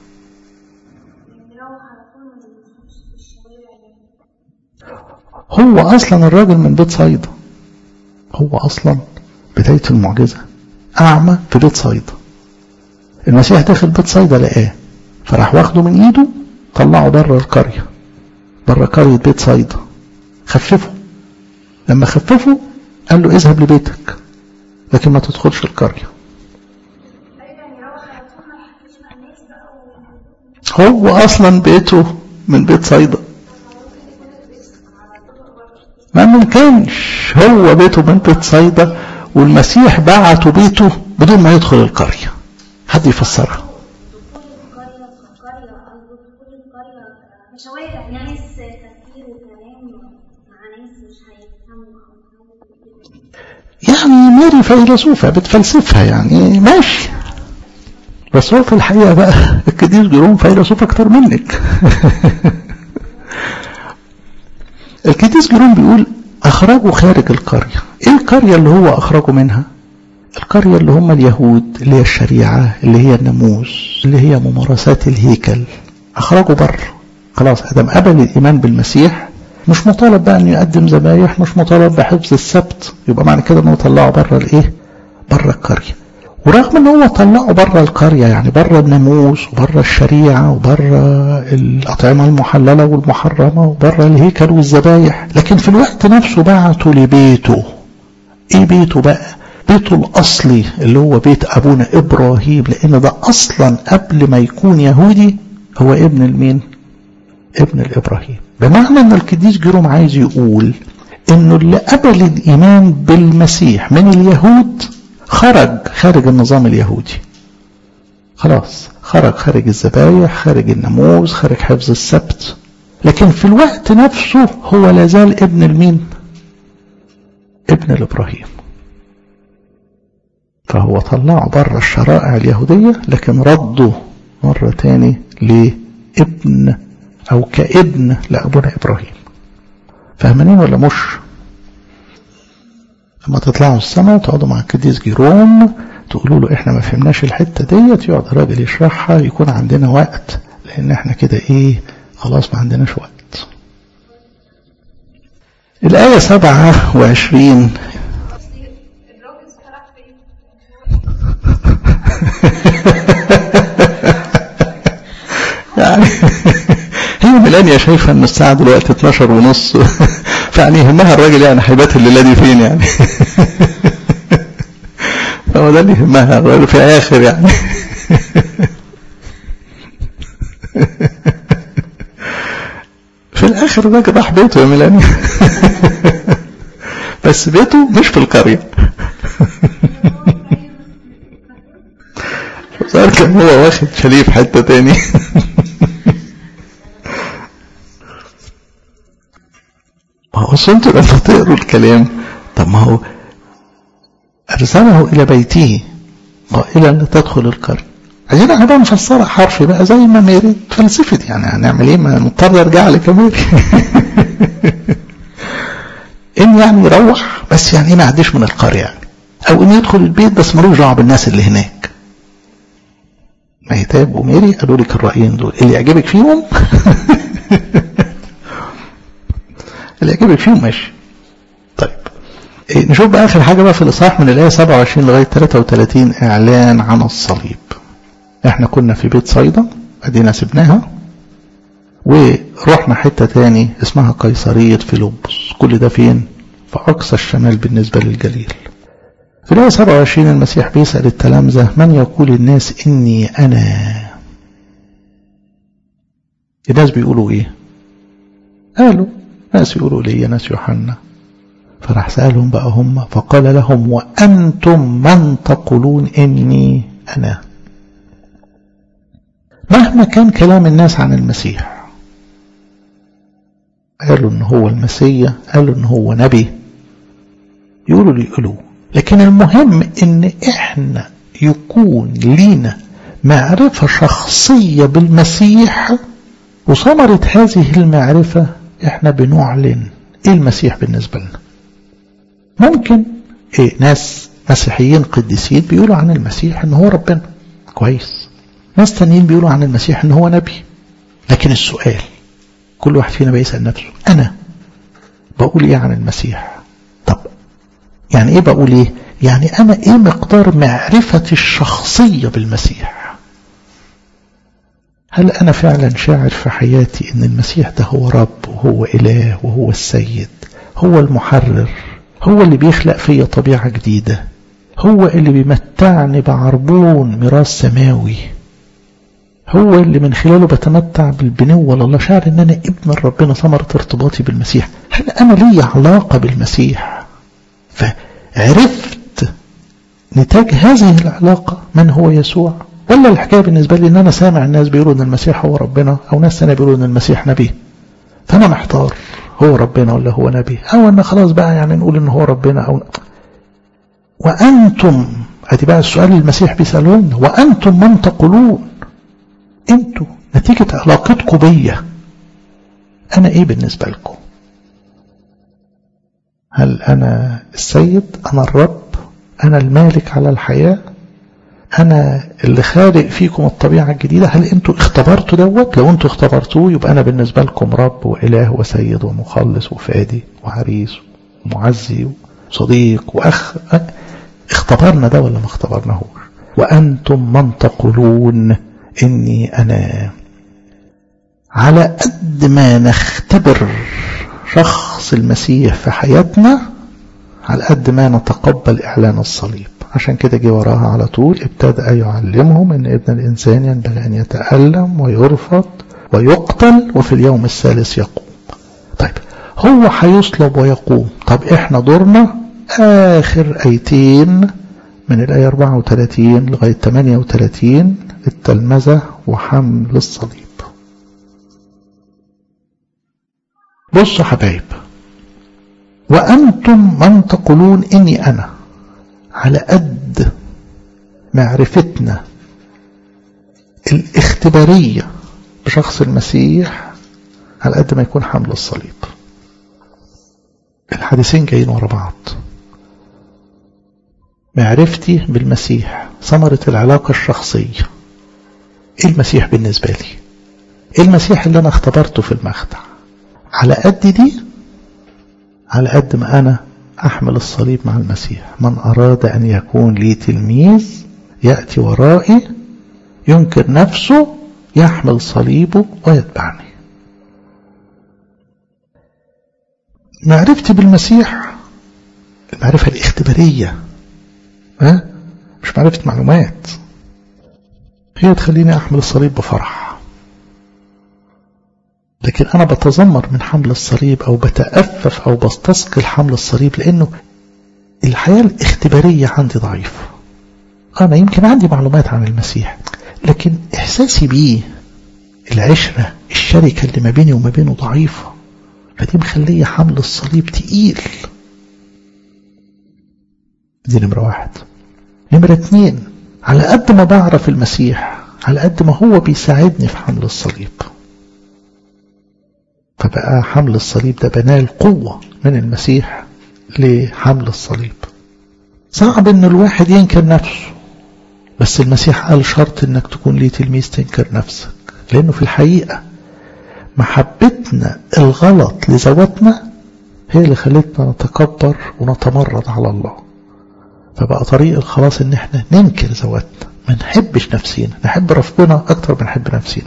هو اصلا الراجل من بيت صيدا هو اصلا بداية المعجزة اعمى في بيت صيدا المسيح داخل بيت صيدا لقاه فراح واخده من ايده طلعه بره القرية بره قرية بيت صيدا خففه لما خففه قال له اذهب لبيتك لكن ما تدخلش القرية هو اصلا بيته من بيت صيدا ما ممكنش هو بيته من بيت صيدا والمسيح بعته بيته بدون ما يدخل القرية حد يفسرها شوارع ناس تفكير وكلام مع ناس مش هيفهموا يعني ماري فيلسوفة بتفلسفها يعني ماشي بس هو في الحقيقة بقى القديس جيروم فيلسوف أكتر منك القديس جيروم بيقول أخرجوا خارج القرية إيه القرية اللي هو أخرجوا منها القرية اللي هم اليهود اللي هي الشريعة اللي هي الناموس اللي هي ممارسات الهيكل أخرجوا بره خلاص ادم قبل الايمان بالمسيح مش مطالب بقى انه يقدم ذبايح مش مطالب بحفظ السبت يبقى معنى كده انه طلعه بره الايه بره القريه ورغم ان هو طلعه بره القريه يعني بره الناموس وبره الشريعه وبره الاطعمه المحلله والمحرمه وبره الهيكل والذبايح لكن في الوقت نفسه بعته لبيته ايه بيته بقى بيته الاصلي اللي هو بيت ابونا ابراهيم لان ده اصلا قبل ما يكون يهودي هو ابن المين ابن الإبراهيم بمعنى أن القديس جيروم عايز يقول أنه اللي قبل الإيمان بالمسيح من اليهود خرج خارج النظام اليهودي خلاص خرج خارج الذبايح خارج الناموس خارج حفظ السبت لكن في الوقت نفسه هو لازال ابن المين ابن الإبراهيم فهو طلعه بره الشرائع اليهودية لكن رده مرة تاني ليه ابن أو كابن لأبونا إبراهيم فاهمانين ولا مش لما تطلعوا السماء تقعدوا مع القديس جيروم تقولوا له احنا ما فهمناش الحتة ديت يقعد الراجل يشرحها يكون عندنا وقت لان احنا كده ايه خلاص ما عندناش وقت الآية سبعة وعشرين يعني هي ميلانيا شايفة ان الساعة دلوقتي 12 ونص فيعني يهمها الراجل يعني هيبات الليلة دي فين يعني فهو ده اللي يهمها الراجل في اخر يعني في الاخر الراجل راح بيته يا ميلانيا بس بيته مش في القرية صار كان هو واخد شاليه في حتة تاني ما هو أصل انتوا لما تقروا الكلام طب ما هو أرسله إلى بيته قائلا لتدخل القرية عايزين احنا بقى نفسرها حرفي بقى زي ما ميري فلسفت يعني هنعمل ايه ما مضطر ارجع لك يا ميري ان يعني يروح بس يعني ما يعديش من القرية يعني او ان يدخل البيت بس ملوش دعوه بالناس اللي هناك مهتاب وميري قالوا لك الرأيين دول اللي يعجبك فيهم اللي يعجبك فيهم ماشي طيب إيه نشوف بقى آخر حاجة بقى في الإصحاح من الآية 27 لغاية 33 إعلان عن الصليب إحنا كنا في بيت صيدا أدينا سبناها ورحنا حتة تاني اسمها قيصرية فيلبس كل ده فين؟ في أقصى الشمال بالنسبة للجليل في الآية 27 المسيح بيسأل التلامذة من يقول الناس إني أنا الناس بيقولوا إيه قالوا ناس يقولوا لي ناس يوحنا فراح سألهم بقى هم فقال لهم وأنتم من تقولون إني أنا مهما كان كلام الناس عن المسيح قالوا إن هو المسيح قالوا إن هو نبي يقولوا لي يقولوا لكن المهم إن إحنا يكون لينا معرفة شخصية بالمسيح وثمرة هذه المعرفة إحنا بنعلن إيه المسيح بالنسبة لنا ممكن إيه ناس مسيحيين قديسين بيقولوا عن المسيح إن هو ربنا كويس ناس تانيين بيقولوا عن المسيح إن هو نبي لكن السؤال كل واحد فينا بيسأل نفسه أنا بقول إيه عن المسيح طب يعني إيه بقول إيه يعني أنا إيه مقدار معرفتي الشخصية بالمسيح هل أنا فعلا شاعر في حياتي أن المسيح ده هو رب وهو إله وهو السيد هو المحرر هو اللي بيخلق فيا طبيعة جديدة هو اللي بيمتعني بعربون ميراث سماوي هو اللي من خلاله بتمتع بالبنوة لله شاعر ان انا ابن ربنا ثمرة ارتباطي بالمسيح هل انا لي علاقة بالمسيح فعرفت نتاج هذه العلاقة من هو يسوع ولا الحكاية بالنسبة لي ان انا سامع الناس بيقولوا ان المسيح هو ربنا او ناس تانية بيقولوا ان المسيح نبي فانا محتار هو ربنا ولا هو نبي او ان خلاص بقى يعني نقول ان هو ربنا او وانتم ادي بقى السؤال المسيح بيسألون وانتم من تقولون انتوا نتيجة علاقتكم بيا انا ايه بالنسبة لكم هل انا السيد انا الرب انا المالك على الحياه أنا اللي خالق فيكم الطبيعة الجديدة هل أنتوا اختبرتوا دوت لو أنتوا اختبرتوه يبقى أنا بالنسبة لكم رب وإله وسيد ومخلص وفادي وعريس ومعزي وصديق وأخ اختبرنا ده ولا ما اختبرناهوش وأنتم من تقولون إني أنا على قد ما نختبر شخص المسيح في حياتنا على قد ما نتقبل إعلان الصليب عشان كده جه وراها على طول ابتدأ يعلمهم ان ابن الانسان ينبغي ان يتألم ويرفض ويقتل وفي اليوم الثالث يقوم طيب هو هيصلب ويقوم طب احنا دورنا اخر ايتين من الايه 34 لغايه 38 التلمذه وحمل الصليب بصوا حبايب وانتم من تقولون اني انا على قد معرفتنا الاختبارية بشخص المسيح على قد ما يكون حمل الصليب الحديثين جايين ورا بعض معرفتي بالمسيح ثمرة العلاقة الشخصية ايه المسيح بالنسبة لي ايه المسيح اللي انا اختبرته في المخدع على قد دي على قد ما انا احمل الصليب مع المسيح من اراد ان يكون لي تلميذ يأتي ورائي ينكر نفسه يحمل صليبه ويتبعني معرفتي بالمسيح المعرفة الاختبارية ها؟ مش معرفة معلومات هي تخليني أحمل الصليب بفرح لكن أنا بتذمر من حمل الصليب أو بتأفف أو بستثقل حمل الصليب لأنه الحياة الاختبارية عندي ضعيفة أنا يمكن عندي معلومات عن المسيح لكن إحساسي بيه العشرة الشركة اللي ما بيني وما بينه ضعيفة فدي مخلية حمل الصليب تقيل دي نمرة واحد نمرة اتنين على قد ما بعرف المسيح على قد ما هو بيساعدني في حمل الصليب فبقى حمل الصليب ده بنال قوة من المسيح لحمل الصليب صعب ان الواحد ينكر نفسه بس المسيح قال شرط انك تكون لي تلميذ تنكر نفسك لانه في الحقيقة محبتنا الغلط لذواتنا هي اللي خلتنا نتكبر ونتمرد على الله فبقى طريق الخلاص ان احنا ننكر ذواتنا ما نحبش نفسينا نحب ربنا اكتر من نحب نفسينا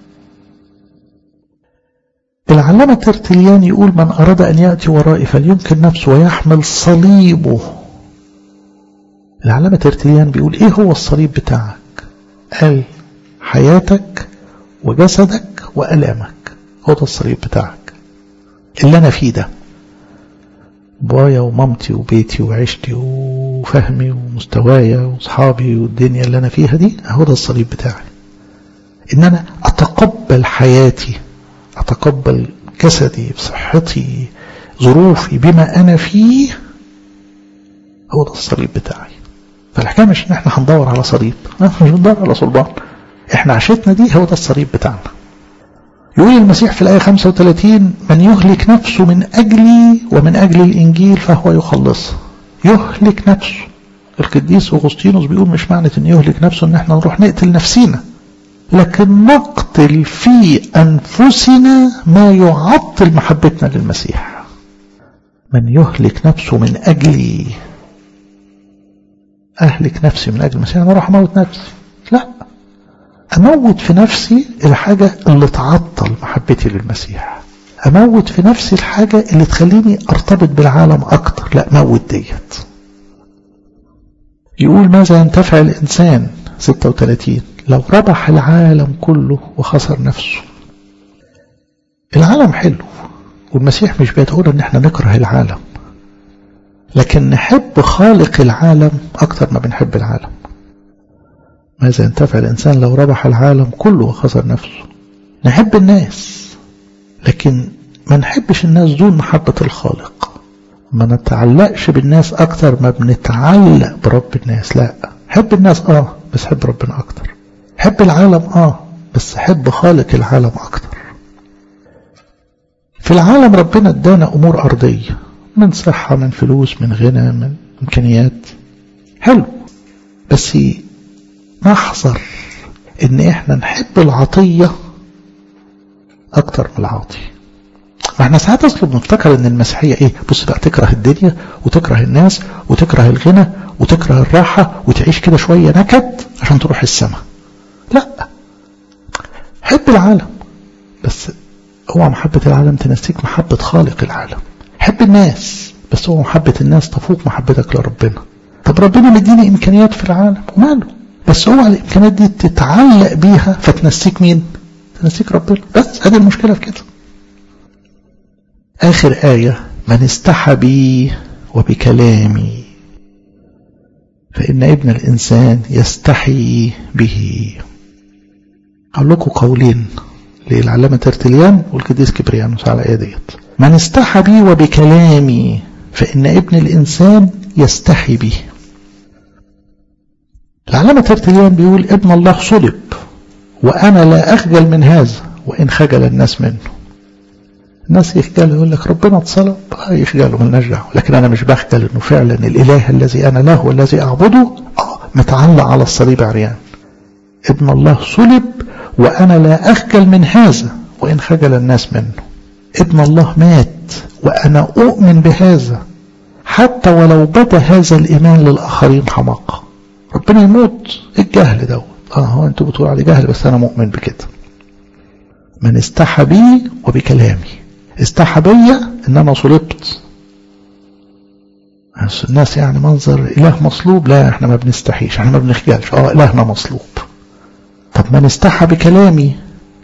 العلامة ترتليان يقول من أراد أن يأتي ورائي فليمكن نفسه ويحمل صليبه العلامة ترتليان بيقول إيه هو الصليب بتاعك قال حياتك وجسدك وألامك هو ده الصليب بتاعك اللي أنا فيه ده بابايا ومامتي وبيتي وعيشتي وفهمي ومستوايا واصحابي والدنيا اللي أنا فيها دي هو ده الصليب بتاعي إن أنا أتقبل حياتي أتقبل جسدي بصحتي ظروفي بما أنا فيه هو ده الصليب بتاعي فالحكاية مش إن إحنا هندور على صليب مش بندور على صلبان إحنا عشتنا دي هو ده الصليب بتاعنا يقول المسيح في الآية 35 من يهلك نفسه من أجلي ومن أجل الإنجيل فهو يخلصه يهلك نفسه القديس أغسطينوس بيقول مش معنى أن يهلك نفسه أن احنا نروح نقتل نفسينا لكن نقتل في أنفسنا ما يعطل محبتنا للمسيح من يهلك نفسه من أجلي أهلك نفسي من أجل المسيح أنا أروح أموت نفسي لا أموت في نفسي الحاجة اللي تعطل محبتي للمسيح أموت في نفسي الحاجة اللي تخليني أرتبط بالعالم أكتر لا موت ديت يقول ماذا ينتفع الإنسان 36 لو ربح العالم كله وخسر نفسه العالم حلو والمسيح مش بيدعونا ان احنا نكره العالم لكن نحب خالق العالم اكتر ما بنحب العالم ماذا ينتفع الانسان لو ربح العالم كله وخسر نفسه نحب الناس لكن ما نحبش الناس دون محبة الخالق ما نتعلقش بالناس اكتر ما بنتعلق برب الناس لا حب الناس اه بس حب ربنا اكتر حب العالم اه بس حب خالق العالم اكتر في العالم ربنا ادانا امور ارضية من صحة من فلوس من غنى من امكانيات حلو بس نحذر ان احنا نحب العطية اكتر من العاطي ما احنا ساعات اصلا بنفتكر ان المسيحية ايه بص بقى تكره الدنيا وتكره الناس وتكره الغنى وتكره الراحة وتعيش كده شوية نكد عشان تروح السماء لا حب العالم بس هو محبة العالم تنسيك محبة خالق العالم حب الناس بس هو محبة الناس تفوق محبتك لربنا طب ربنا مديني إمكانيات في العالم وماله بس هو الإمكانيات دي تتعلق بيها فتنسيك مين تنسيك ربنا بس هذه المشكلة في كده آخر آية من استحى بي وبكلامي فإن ابن الإنسان يستحي به أقول لكم قولين للعلامة ترتليان والقديس كبريانوس على الآية ديت من استحى بي وبكلامي فإن ابن الإنسان يستحي به العلامة ترتليان بيقول ابن الله صلب وأنا لا أخجل من هذا وإن خجل الناس منه الناس يخجلوا يقول لك ربنا اتصلب آه يخجلوا ملناش دعوه لكن انا مش بخجل انه فعلا الاله الذي انا له والذي اعبده اه متعلق على الصليب عريان ابن الله صلب وانا لا اخجل من هذا وان خجل الناس منه ابن الله مات وانا اؤمن بهذا حتى ولو بدا هذا الايمان للاخرين حماقه ربنا يموت الجهل دوت اه هو انتوا بتقولوا عليه جهل بس انا مؤمن بكده من استحى بي وبكلامي استحى بيا ان انا صلبت الناس يعني منظر اله مصلوب لا احنا ما بنستحيش احنا ما بنخجلش اه الهنا مصلوب طب من استحى بكلامي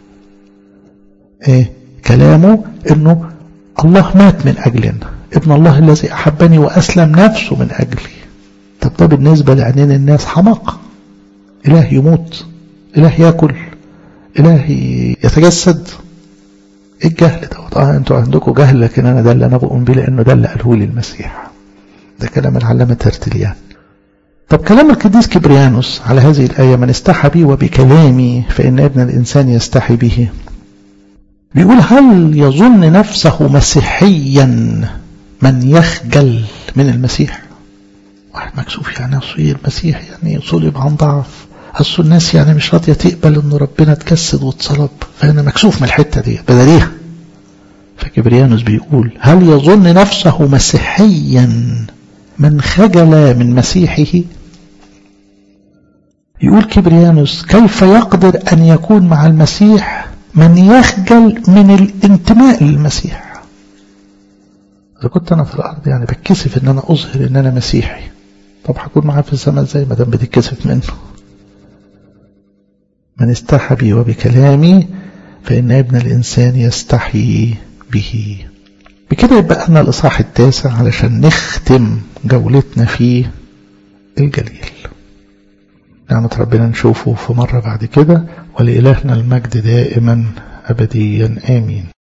ايه كلامه انه الله مات من اجلنا ابن الله الذي احبني واسلم نفسه من اجلي طب ده بالنسبه لعينين الناس حماقه اله يموت اله ياكل اله يتجسد ايه الجهل دوت اه انتوا عندكم جهل لكن انا ده اللي انا بؤمن بيه لانه ده اللي قاله لي المسيح ده كلام العلامه ترتليان طب كلام القديس كبريانوس على هذه الآية من استحى بي وبكلامي فإن ابن الإنسان يستحي به بيقول هل يظن نفسه مسيحيا من يخجل من المسيح واحد مكسوف يعني ايه المسيح يعني صلب عن ضعف اصل الناس يعني مش راضيه تقبل ان ربنا اتجسد واتصلب فانا مكسوف من الحته دي بدليها فكبريانوس بيقول هل يظن نفسه مسيحيا من خجل من مسيحه يقول كبريانوس كيف يقدر أن يكون مع المسيح من يخجل من الانتماء للمسيح إذا كنت أنا في الأرض يعني بتكسف إن أنا أظهر إن أنا مسيحي طب هكون معاه في السماء إزاي ما دام بتتكسف منه من استحى بي وبكلامي فإن ابن الإنسان يستحي به بكده يبقى لنا الإصحاح التاسع علشان نختم جولتنا في الجليل نعمة ربنا نشوفه في مرة بعد كده ولإلهنا المجد دائما أبديا آمين